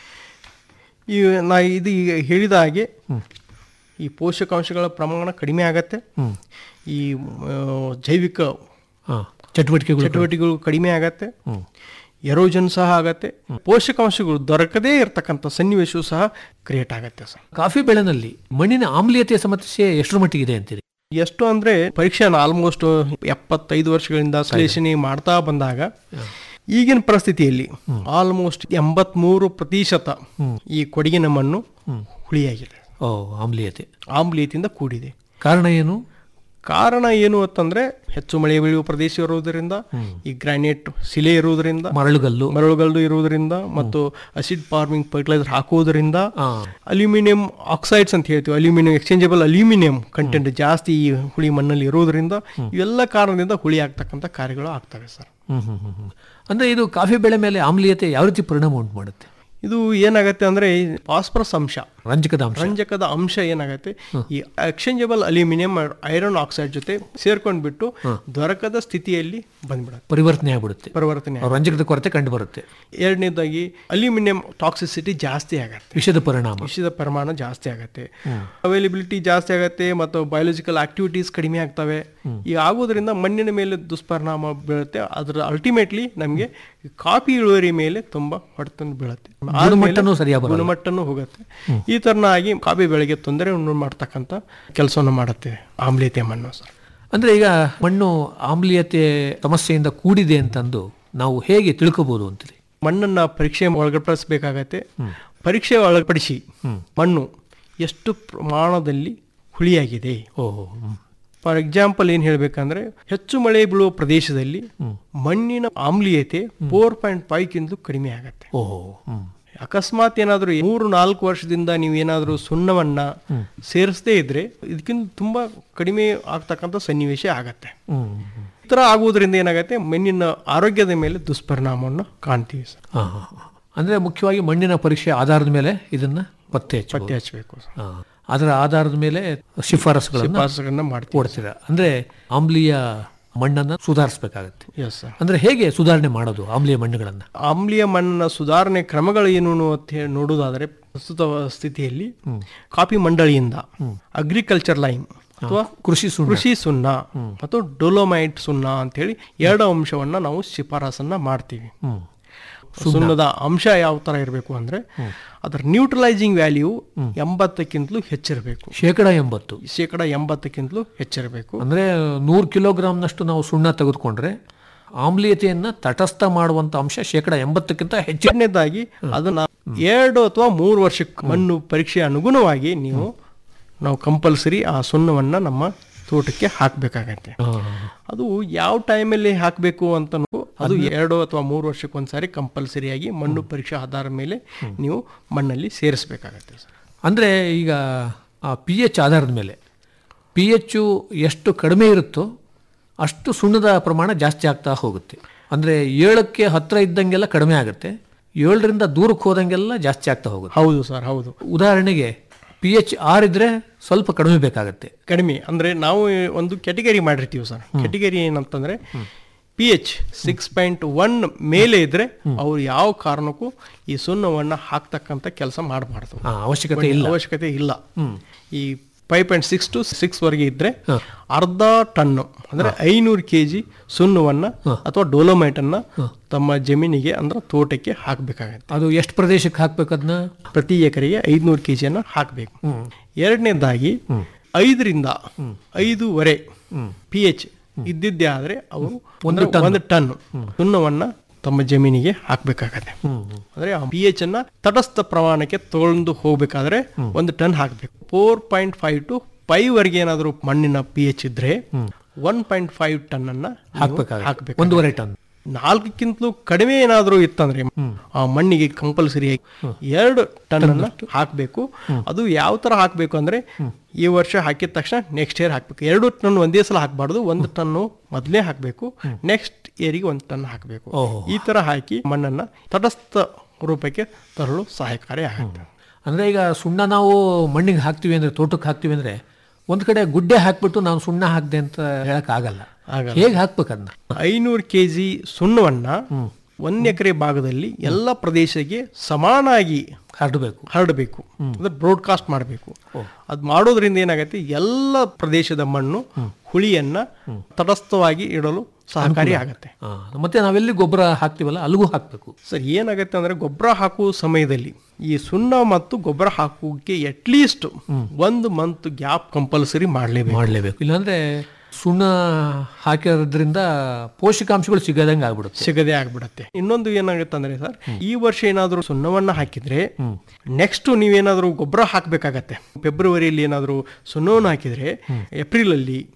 ಈ ನಾ ಇದು ಈಗ ಹೇಳಿದ ಹಾಗೆ ಈ ಪೋಷಕಾಂಶಗಳ ಪ್ರಮಾಣ ಕಡಿಮೆ ಆಗತ್ತೆ ಈ ಆ, ಜೈವಿಕ ಚಟುವಟಿಕೆಗಳು ಚಟುವಟಿಕೆಗಳು ಕಡಿಮೆ ಆಗತ್ತೆ ಎರೋಜನ್ ಸಹ ಆಗತ್ತೆ ಪೋಷಕಾಂಶಗಳು ದೊರಕದೇ ಇರತಕ್ಕಂಥ ಸನ್ನಿವೇಶವು ಸಹ ಕ್ರಿಯೇಟ್ ಆಗತ್ತೆ ಸರ್ ಕಾಫಿ ಬೆಳೆನಲ್ಲಿ ಮಣ್ಣಿನ ಆಮ್ಲೀಯತೆಯ ಸಮಸ್ಯೆ ಎಷ್ಟರ ಮಟ್ಟಿಗಿದೆ ಅಂತೀರಿ ಎಷ್ಟು ಅಂದ್ರೆ ಪರೀಕ್ಷೆ ಆಲ್ಮೋಸ್ಟ್ ಎಪ್ಪತ್ತೈದು ವರ್ಷಗಳಿಂದ ವಿಶ್ಲೇಷಣೆ ಮಾಡ್ತಾ ಬಂದಾಗ ಈಗಿನ ಪರಿಸ್ಥಿತಿಯಲ್ಲಿ ಆಲ್ಮೋಸ್ಟ್ ಎಂಬತ್ಮೂರು ಪ್ರತಿಶತ ಈ ಕೊಡಗಿನ ಮಣ್ಣು ಹುಳಿಯಾಗಿದೆ ಓ ಆಮ್ಲೀಯತೆ ಆಮ್ಲೀಯತೆಯಿಂದ ಕೂಡಿದೆ ಕಾರಣ ಏನು ಕಾರಣ ಏನು ಅಂತಂದ್ರೆ ಹೆಚ್ಚು ಮಳೆ ಬೀಳುವ ಪ್ರದೇಶ ಇರುವುದರಿಂದ ಈ ಗ್ರಾನೈಟ್ ಶಿಲೆ ಇರುವುದರಿಂದ ಮರಳುಗಲ್ಲು ಮರಳುಗಲ್ಲು ಇರುವುದರಿಂದ ಮತ್ತು ಅಸಿಡ್ ಫಾರ್ಮಿಂಗ್ ಫರ್ಟಿಲೈಸರ್ ಹಾಕುವುದರಿಂದ ಅಲ್ಯೂಮಿನಿಯಂ ಆಕ್ಸೈಡ್ಸ್ ಅಂತ ಹೇಳ್ತೀವಿ ಅಲ್ಯೂಮಿನಿಯಂ ಎಕ್ಸ್ಚೇಂಜಬಲ್ ಅಲ್ಯೂಮಿನಿಯಂ ಕಂಟೆಂಟ್ ಜಾಸ್ತಿ ಈ ಹುಳಿ ಮಣ್ಣಲ್ಲಿ ಇರುವುದರಿಂದ ಇವೆಲ್ಲ ಕಾರಣದಿಂದ ಹುಳಿ ಆಗ್ತಕ್ಕಂಥ ಕಾರ್ಯಗಳು ಆಗ್ತವೆ ಸರ್ ಹ್ಮ್ ಹ್ಮ್ ಹ್ಮ್ ಹ್ಮ್. ಅಂದ್ರೆ ಇದು ಕಾಫಿ ಬೆಳೆ ಮೇಲೆ ಆಮ್ಲೀಯತೆ ಯಾವ ರೀತಿ ಪರಿಣಾಮ ಉಂಟು ಮಾಡುತ್ತೆ ಇದು ಏನಾಗತ್ತೆ ಅಂದ್ರೆ ಫಾಸ್ಫರಸ್ ಅಂಶ ರಂಜಕದ ಅಂಶ ರಂಜಕದ ಅಂಶ ಏನಾಗತ್ತೆ ಈ ಎಕ್ಸ್ಚೇಂಜಬಲ್ ಅಲ್ಯೂಮಿನಿಯಂ ಐರನ್ ಆಕ್ಸೈಡ್ ಜೊತೆ ಸೇರ್ಕೊಂಡ್ಬಿಟ್ಟು ದೊರಕದ ಸ್ಥಿತಿಯಲ್ಲಿ ಬಂದ್ಬಿಡುತ್ತೆ ಪರಿವರ್ತನೆ ಆಗ್ಬಿಡುತ್ತೆ ಪರಿವರ್ತನೆ ಆ ರಂಜಕದ ಕೊರತೆ ಕಂಡು ಬರುತ್ತೆ ಎರಡನೇದಾಗಿ ಅಲ್ಯೂಮಿನಿಯಂ ಟಾಕ್ಸಿಸಿಟಿ ಜಾಸ್ತಿ ಆಗತ್ತೆ ವಿಷದ ಪರಿಣಾಮ ವಿಷದ ಪ್ರಮಾಣ ಜಾಸ್ತಿ ಆಗತ್ತೆ ಅವೈಲಬಿಲಿಟಿ ಜಾಸ್ತಿ ಆಗತ್ತೆ ಮತ್ತು ಬಯೋಲಜಿಕಲ್ ಆಕ್ಟಿವಿಟೀಸ್ ಕಡಿಮೆ ಆಗ್ತವೆ ಈ ಆಗೋದ್ರಿಂದ ಮಣ್ಣಿನ ಮೇಲೆ ದುಷ್ಪರಿಣಾಮ ಬೀಳುತ್ತೆ ಅದರ ಅಲ್ಟಿಮೇಟ್ಲಿ ನಮಗೆ ಕಾಫಿ ಇಳುವರಿ ಮೇಲೆ ತುಂಬಾ ಹೊಡೆತನ್ನು ಬೀಳುತ್ತೆ ಆದ್ಮೇಲೆ ಗುಣಮಟ್ಟನೂ ಸರಿಯಾಗಿ ಬರಲ್ಲ. ಗುಣಮಟ್ಟನೂ ಹೋಗುತ್ತೆ ಈ ತರನಾಗಿ ಕಾಫಿ ಬೆಳೆಗೆ ತೊಂದರೆ ಉಂಟು ಮಾಡ್ತಕ್ಕಂಥ ಕೆಲಸವನ್ನು ಮಾಡುತ್ತೆ ಆಮ್ಲೀಯತೆ ಮಣ್ಣು ಸರ್ ಅಂದ್ರೆ ಈಗ ಮಣ್ಣು ಆಮ್ಲೀಯತೆ ಸಮಸ್ಯೆಯಿಂದ ಕೂಡಿದೆ ಅಂತಂದು ನಾವು ಹೇಗೆ ತಿಳ್ಕೋಬಹುದು ಅಂತೀರಿ ಮಣ್ಣನ್ನ ಪರೀಕ್ಷೆ ಒಳಪಡಿಸಬೇಕಾಗತ್ತೆ ಪರೀಕ್ಷೆ ಒಳಪಡಿಸಿ ಮಣ್ಣು ಎಷ್ಟು ಪ್ರಮಾಣದಲ್ಲಿ ಹುಳಿಯಾಗಿದೆ ಓಹೋ ಫಾರ್ ಎಕ್ಸಾಂಪಲ್ ಏನ್ ಹೇಳ್ಬೇಕಂದ್ರೆ ಹೆಚ್ಚು ಮಳೆ ಬೀಳುವ ಪ್ರದೇಶದಲ್ಲಿ ಮಣ್ಣಿನ ಆಮ್ಲೀಯತೆ ಫೋರ್ ಪಾಯಿಂಟ್ ಫೈವ್ಗಿಂತ ಕಡಿಮೆ ಆಗತ್ತೆ ಓಹೋ ಹ್ಮ್ ಅಕಸ್ಮಾತ್ ಏನಾದರೂ ಮೂರು ನಾಲ್ಕು ವರ್ಷದಿಂದ ನೀವು ಏನಾದರೂ ಸುಣ್ಣವನ್ನ ಸೇರಿಸದೇ ಇದ್ರೆ ಇದಕ್ಕಿಂತ ತುಂಬಾ ಕಡಿಮೆ ಆಗ್ತಕ್ಕಂಥ ಸನ್ನಿವೇಶ ಆಗತ್ತೆ ಹ್ಮ್ ಈ ಥರ ಆಗುವುದರಿಂದ ಏನಾಗತ್ತೆ ಮಣ್ಣಿನ ಆರೋಗ್ಯದ ಮೇಲೆ ದುಷ್ಪರಿಣಾಮವನ್ನು ಕಾಣ್ತೀವಿ ಸರ್ ಹಾ, ಹಾ, ಹಾ. ಅಂದ್ರೆ ಮುಖ್ಯವಾಗಿ ಮಣ್ಣಿನ ಪರೀಕ್ಷೆ ಆಧಾರದ ಮೇಲೆ ಇದನ್ನ ಪತ್ತೆ ಹಚ್ಚಬಹುದು. ಪತ್ತೆ ಹಚ್ಚಬೇಕು ಸರ್ ಹಾ. ಅದರ ಆಧಾರದ ಮೇಲೆ ಶಿಫಾರಸುಗಳನ್ನು ಶಿಫಾರಸುಗಳನ್ನ ಮಾಡ್ತೀವಿ ಕೊಡ್ತೀರಾ ಅಂದ್ರೆ ಆಮ್ಲೀಯ ಮಣ್ಣನ್ನ ಸುಧಾರಿಸಬೇಕಾಗತ್ತೆ ಎಸ್ ಸರ್ ಅಂದ್ರೆ ಹೇಗೆ ಸುಧಾರಣೆ ಮಾಡೋದು ಆಮ್ಲೀಯ ಮಣ್ಣುಗಳನ್ನ ಆಮ್ಲೀಯ ಮಣ್ಣಿನ ಸುಧಾರಣೆ ಕ್ರಮಗಳು ಏನು ಅಂತ ಹೇಳಿ ನೋಡುವುದಾದ್ರೆ ಪ್ರಸ್ತುತ ಸ್ಥಿತಿಯಲ್ಲಿ ಕಾಫಿ ಮಂಡಳಿಯಿಂದ ಅಗ್ರಿಕಲ್ಚರ್ ಲೈನ್ ಅಥವಾ ಕೃಷಿ ಸುಣ್ಣ ಕೃಷಿ ಸುಣ್ಣ ಮತ್ತು ಡೊಲೊಮೈಟ್ ಸುಣ್ಣ ಅಂತ ಹೇಳಿ ಎರಡು ಅಂಶವನ್ನ ನಾವು ಶಿಫಾರಸನ್ನ ಮಾಡ್ತೀವಿ ಹ್ಮ್ ಸುಣ್ಣದ ಅಂಶ ಯಾವ ತರ ಇರಬೇಕು ಅಂದ್ರೆ ಅದರ ನ್ಯೂಟ್ರಲೈಸಿಂಗ್ ವ್ಯಾಲ್ಯೂ ಎಂಬತ್ತಕ್ಕಿಂತಲೂ ಹೆಚ್ಚಿರಬೇಕು ಶೇಕಡ ಎಂಬತ್ತು ಶೇಕಡ ಎಂಬತ್ತಕ್ಕಿಂತಲೂ ಹೆಚ್ಚಿರಬೇಕು ಅಂದ್ರೆ ನೂರು ಕಿಲೋಗ್ರಾಮ್ನಷ್ಟು ನಾವು ಸುಣ್ಣ ತೆಗೆದುಕೊಂಡ್ರೆ ಆಮ್ಲೀಯತೆಯನ್ನ ತಟಸ್ಥ ಮಾಡುವಂತ ಅಂಶ ಶೇಕಡ ಎಂಬತ್ತಕ್ಕಿಂತ ಹೆಚ್ಚು ಎರಡನೇದಾಗಿ ಅದನ್ನ ಎರಡು ಅಥವಾ ಮೂರು ವರ್ಷಕ್ಕೆ ಮಣ್ಣು ಪರೀಕ್ಷೆ ಅನುಗುಣವಾಗಿ ನೀವು ನಾವು ಕಂಪಲ್ಸರಿ ಆ ಸುಣ್ಣವನ್ನ ನಮ್ಮ ತೋಟಕ್ಕೆ ಹಾಕಬೇಕಾಗತ್ತೆ ಅದು ಯಾವ ಟೈಮಲ್ಲಿ ಹಾಕಬೇಕು ಅಂತ ಅದು ಎರಡು ಅಥವಾ ಮೂರು ವರ್ಷಕ್ಕೆ ಒಂದ್ಸಾರಿ ಕಂಪಲ್ಸರಿಯಾಗಿ ಮಣ್ಣು ಪರೀಕ್ಷೆ ಆಧಾರದ ಮೇಲೆ ನೀವು ಮಣ್ಣಲ್ಲಿ ಸೇರಿಸಬೇಕಾಗತ್ತೆ ಸರ್ ಅಂದ್ರೆ ಈಗ ಪಿ ಎಚ್ ಆಧಾರದ ಮೇಲೆ ಪಿ ಎಚ್ ಎಷ್ಟು ಕಡಿಮೆ ಇರುತ್ತೋ ಅಷ್ಟು ಸುಣ್ಣದ ಪ್ರಮಾಣ ಜಾಸ್ತಿ ಆಗ್ತಾ ಹೋಗುತ್ತೆ ಅಂದ್ರೆ ಏಳಕ್ಕೆ ಹತ್ರ ಇದ್ದಂಗೆಲ್ಲ ಕಡಿಮೆ ಆಗುತ್ತೆ ಏಳರಿಂದ ದೂರಕ್ಕೆ ಹೋದಂಗೆಲ್ಲ ಜಾಸ್ತಿ ಆಗ್ತಾ ಹೋಗುತ್ತೆ ಹೌದು ಸರ್ ಹೌದು ಉದಾಹರಣೆಗೆ ಪಿ ಎಚ್ ಆರ್ ಇದ್ರೆ ಸ್ವಲ್ಪ ಕಡಿಮೆ ಬೇಕಾಗತ್ತೆ ಕಡಿಮೆ ಅಂದ್ರೆ ನಾವು ಒಂದು ಕೆಟಗರಿ ಮಾಡಿರ್ತೀವಿ ಸರ್ ಕೆಟಗರಿ ಏನಂತಂದ್ರೆ P H six point one ಮೇಲೆ ಇದ್ರೆ ಅವ್ರು ಯಾವ ಕಾರಣಕ್ಕೂ ಈ ಸುಣ್ಣವನ್ನ ಹಾಕ್ತಕ್ಕಂಥ ಕೆಲಸ ಮಾಡಬಾರ್ದು ಆ, ಅವಶ್ಯಕತೆ ಇಲ್ಲ ಅವಶ್ಯಕತೆ ಇಲ್ಲ ಈ five point six to six ವರೆಗೆ ಇದ್ರೆ ಅರ್ಧ ಟನ್ ಅಂದ್ರೆ ಐನೂರು ಕೆ ಜಿ ಸುಣ್ಣವನ್ನ ಅಥವಾ ಡೋಲೋಮೈಟ್ ಅನ್ನ ತಮ್ಮ ಜಮೀನಿಗೆ ಅಂದ್ರೆ ತೋಟಕ್ಕೆ ಹಾಕ್ಬೇಕಾಗತ್ತೆ ಅದು ಎಷ್ಟು ಪ್ರದೇಶಕ್ಕೆ ಹಾಕ್ಬೇಕು ಅದನ್ನ ಪ್ರತಿ ಎಕರೆಗೆ ಐದ್ನೂರು ಕೆ ಜಿಯನ್ನು ಹಾಕಬೇಕು ಎರಡನೇದಾಗಿ ಐದರಿಂದ ಐದೂವರೆ ಪಿ ಎಚ್ ಇದ್ದಿದ್ದೇ ಆದ್ರೆ ಅವರು ಒಂದು ಒಂದು ಟನ್ ಸುಣ್ಣವನ್ನ ತಮ್ಮ ಜಮೀನಿಗೆ ಹಾಕ್ಬೇಕಾಗತ್ತೆ ಅಂದ್ರೆ ಪಿ ಎಚ್ ಅನ್ನ ತಟಸ್ಥ ಪ್ರಮಾಣಕ್ಕೆ ತಗೊಂಡು ಹೋಗ್ಬೇಕಾದ್ರೆ ಒಂದು ಟನ್ ಹಾಕ್ಬೇಕು four point five to five ವರೆಗೆ ಏನಾದರೂ ಮಣ್ಣಿನ ಪಿ ಎಚ್ ಇದ್ರೆ ಒನ್ ಪಾಯಿಂಟ್ ಫೈವ್ ಟನ್ ಅನ್ನ ನೀವು ಹಾಕ್ಬೇಕಾಗತ್ತೆ. ಹಾಕ್ಬೇಕು ಒಂದೂವರೆ ಟನ್ ನಾಲ್ಕಕ್ಕಿಂತಲೂ ಕಡಿಮೆ ಏನಾದರೂ ಇತ್ತಂದ್ರೆ ಆ ಮಣ್ಣಿಗೆ ಕಂಪಲ್ಸರಿ ಎರಡು ಟನ್ ಅನ್ನ ಹಾಕಬೇಕು ಅದು ಯಾವ ತರ ಹಾಕಬೇಕು ಅಂದ್ರೆ ಈ ವರ್ಷ ಹಾಕಿದ ತಕ್ಷಣ ನೆಕ್ಸ್ಟ್ ಇಯರ್ ಹಾಕ್ಬೇಕು ಎರಡು ಟನ್ ಒಂದೇ ಸಲ ಹಾಕಬಾರ್ದು ಒಂದು ಟನ್ನು ಮೊದಲೇ ಹಾಕಬೇಕು ನೆಕ್ಸ್ಟ್ ಇಯರಿಗೆ ಒಂದು ಟನ್ ಹಾಕಬೇಕು ಓಹೋ. ಈ ತರ ಹಾಕಿ ಮಣ್ಣನ್ನ ತಟಸ್ಥ ರೂಪಕ್ಕೆ ತರಲು ಸಹಾಯಕಾರಿ ಆಗುತ್ತೆ ಅಂದ್ರೆ ಈಗ ಸುಣ್ಣ ನಾವು ಮಣ್ಣಿಗೆ ಹಾಕ್ತಿವಿ ಅಂದ್ರೆ ತೋಟಕ್ಕೆ ಹಾಕ್ತಿವಿ ಅಂದ್ರೆ ಒಂದ್ ಕಡೆ ಗುಡ್ಡೆ ಹಾಕ್ಬಿಟ್ಟು ನಾನು ಸುಣ್ಣ ಹಾಕ್ದೆ ಅಂತ ಹೇಳಕ್ ಆಗಲ್ಲ ಆಗಲ್ಲ. ಹೇಗೆ ಹಾಕ್ಬೇಕು ಅದನ್ನ ಐನೂರು ಕೆ ಜಿ ಸುಣ್ಣವನ್ನ ಒಂದ್ ಎಕರೆ ಭಾಗದಲ್ಲಿ ಎಲ್ಲ ಪ್ರದೇಶಕ್ಕೆ ಸಮಾನಾಗಿ ಹರಡಬೇಕು ಹರಡಬೇಕು ಅಂದ್ರೆ ಬ್ರಾಡ್ಕಾಸ್ಟ್ ಮಾಡಬೇಕು ಅದು ಮಾಡೋದ್ರಿಂದ ಏನಾಗುತ್ತೆ ಎಲ್ಲ ಪ್ರದೇಶದ ಮಣ್ಣು ಹುಳಿಯನ್ನ ತಟಸ್ಥವಾಗಿ ಇಡಲು ಸಹಕಾರಿ ಆಗತ್ತೆ ಮತ್ತೆ ನಾವೆಲ್ಲಿ ಗೊಬ್ಬರ ಹಾಕ್ತಿವಲ್ಲ ಅಲ್ಲಿಗೂ ಹಾಕ್ಬೇಕು ಸರ್ ಏನಾಗುತ್ತೆ ಅಂದ್ರೆ ಗೊಬ್ಬರ ಹಾಕುವ ಸಮಯದಲ್ಲಿ ಈ ಸುಣ್ಣ ಮತ್ತು ಗೊಬ್ಬರ ಹಾಕುವಿಕೆ ಅಟ್ಲೀಸ್ಟ್ ಒಂದು ಮಂತ್ ಗ್ಯಾಪ್ ಕಂಪಲ್ಸರಿ ಮಾಡಲೇಬೇಕು ಮಾಡ್ಲೇಬೇಕು ಇಲ್ಲಾಂದ್ರೆ ಸುಣ್ಣ ಹಾಕಿರೋದ್ರಿಂದ ಪೋಷಕಾಂಶಗಳು ಸಿಗದಂಗೆ ಆಗ್ಬಿಡುತ್ತೆ ಸಿಗದೆ ಆಗ್ಬಿಡತ್ತೆ ಇನ್ನೊಂದು ಏನಾಗುತ್ತೆ ಅಂದ್ರೆ ಸರ್ ಈ ವರ್ಷ ಏನಾದರೂ ಸುಣ್ಣವನ್ನ ಹಾಕಿದ್ರೆ ನೆಕ್ಸ್ಟ್ ನೀವೇನಾದ್ರೂ ಗೊಬ್ಬರ ಹಾಕ್ಬೇಕಾಗತ್ತೆ ಫೆಬ್ರವರಿಯಲ್ಲಿ ಏನಾದರೂ ಸುಣ್ಣವನ್ನು ಹಾಕಿದ್ರೆ ಏಪ್ರಿಲ್ ಅಲ್ಲಿ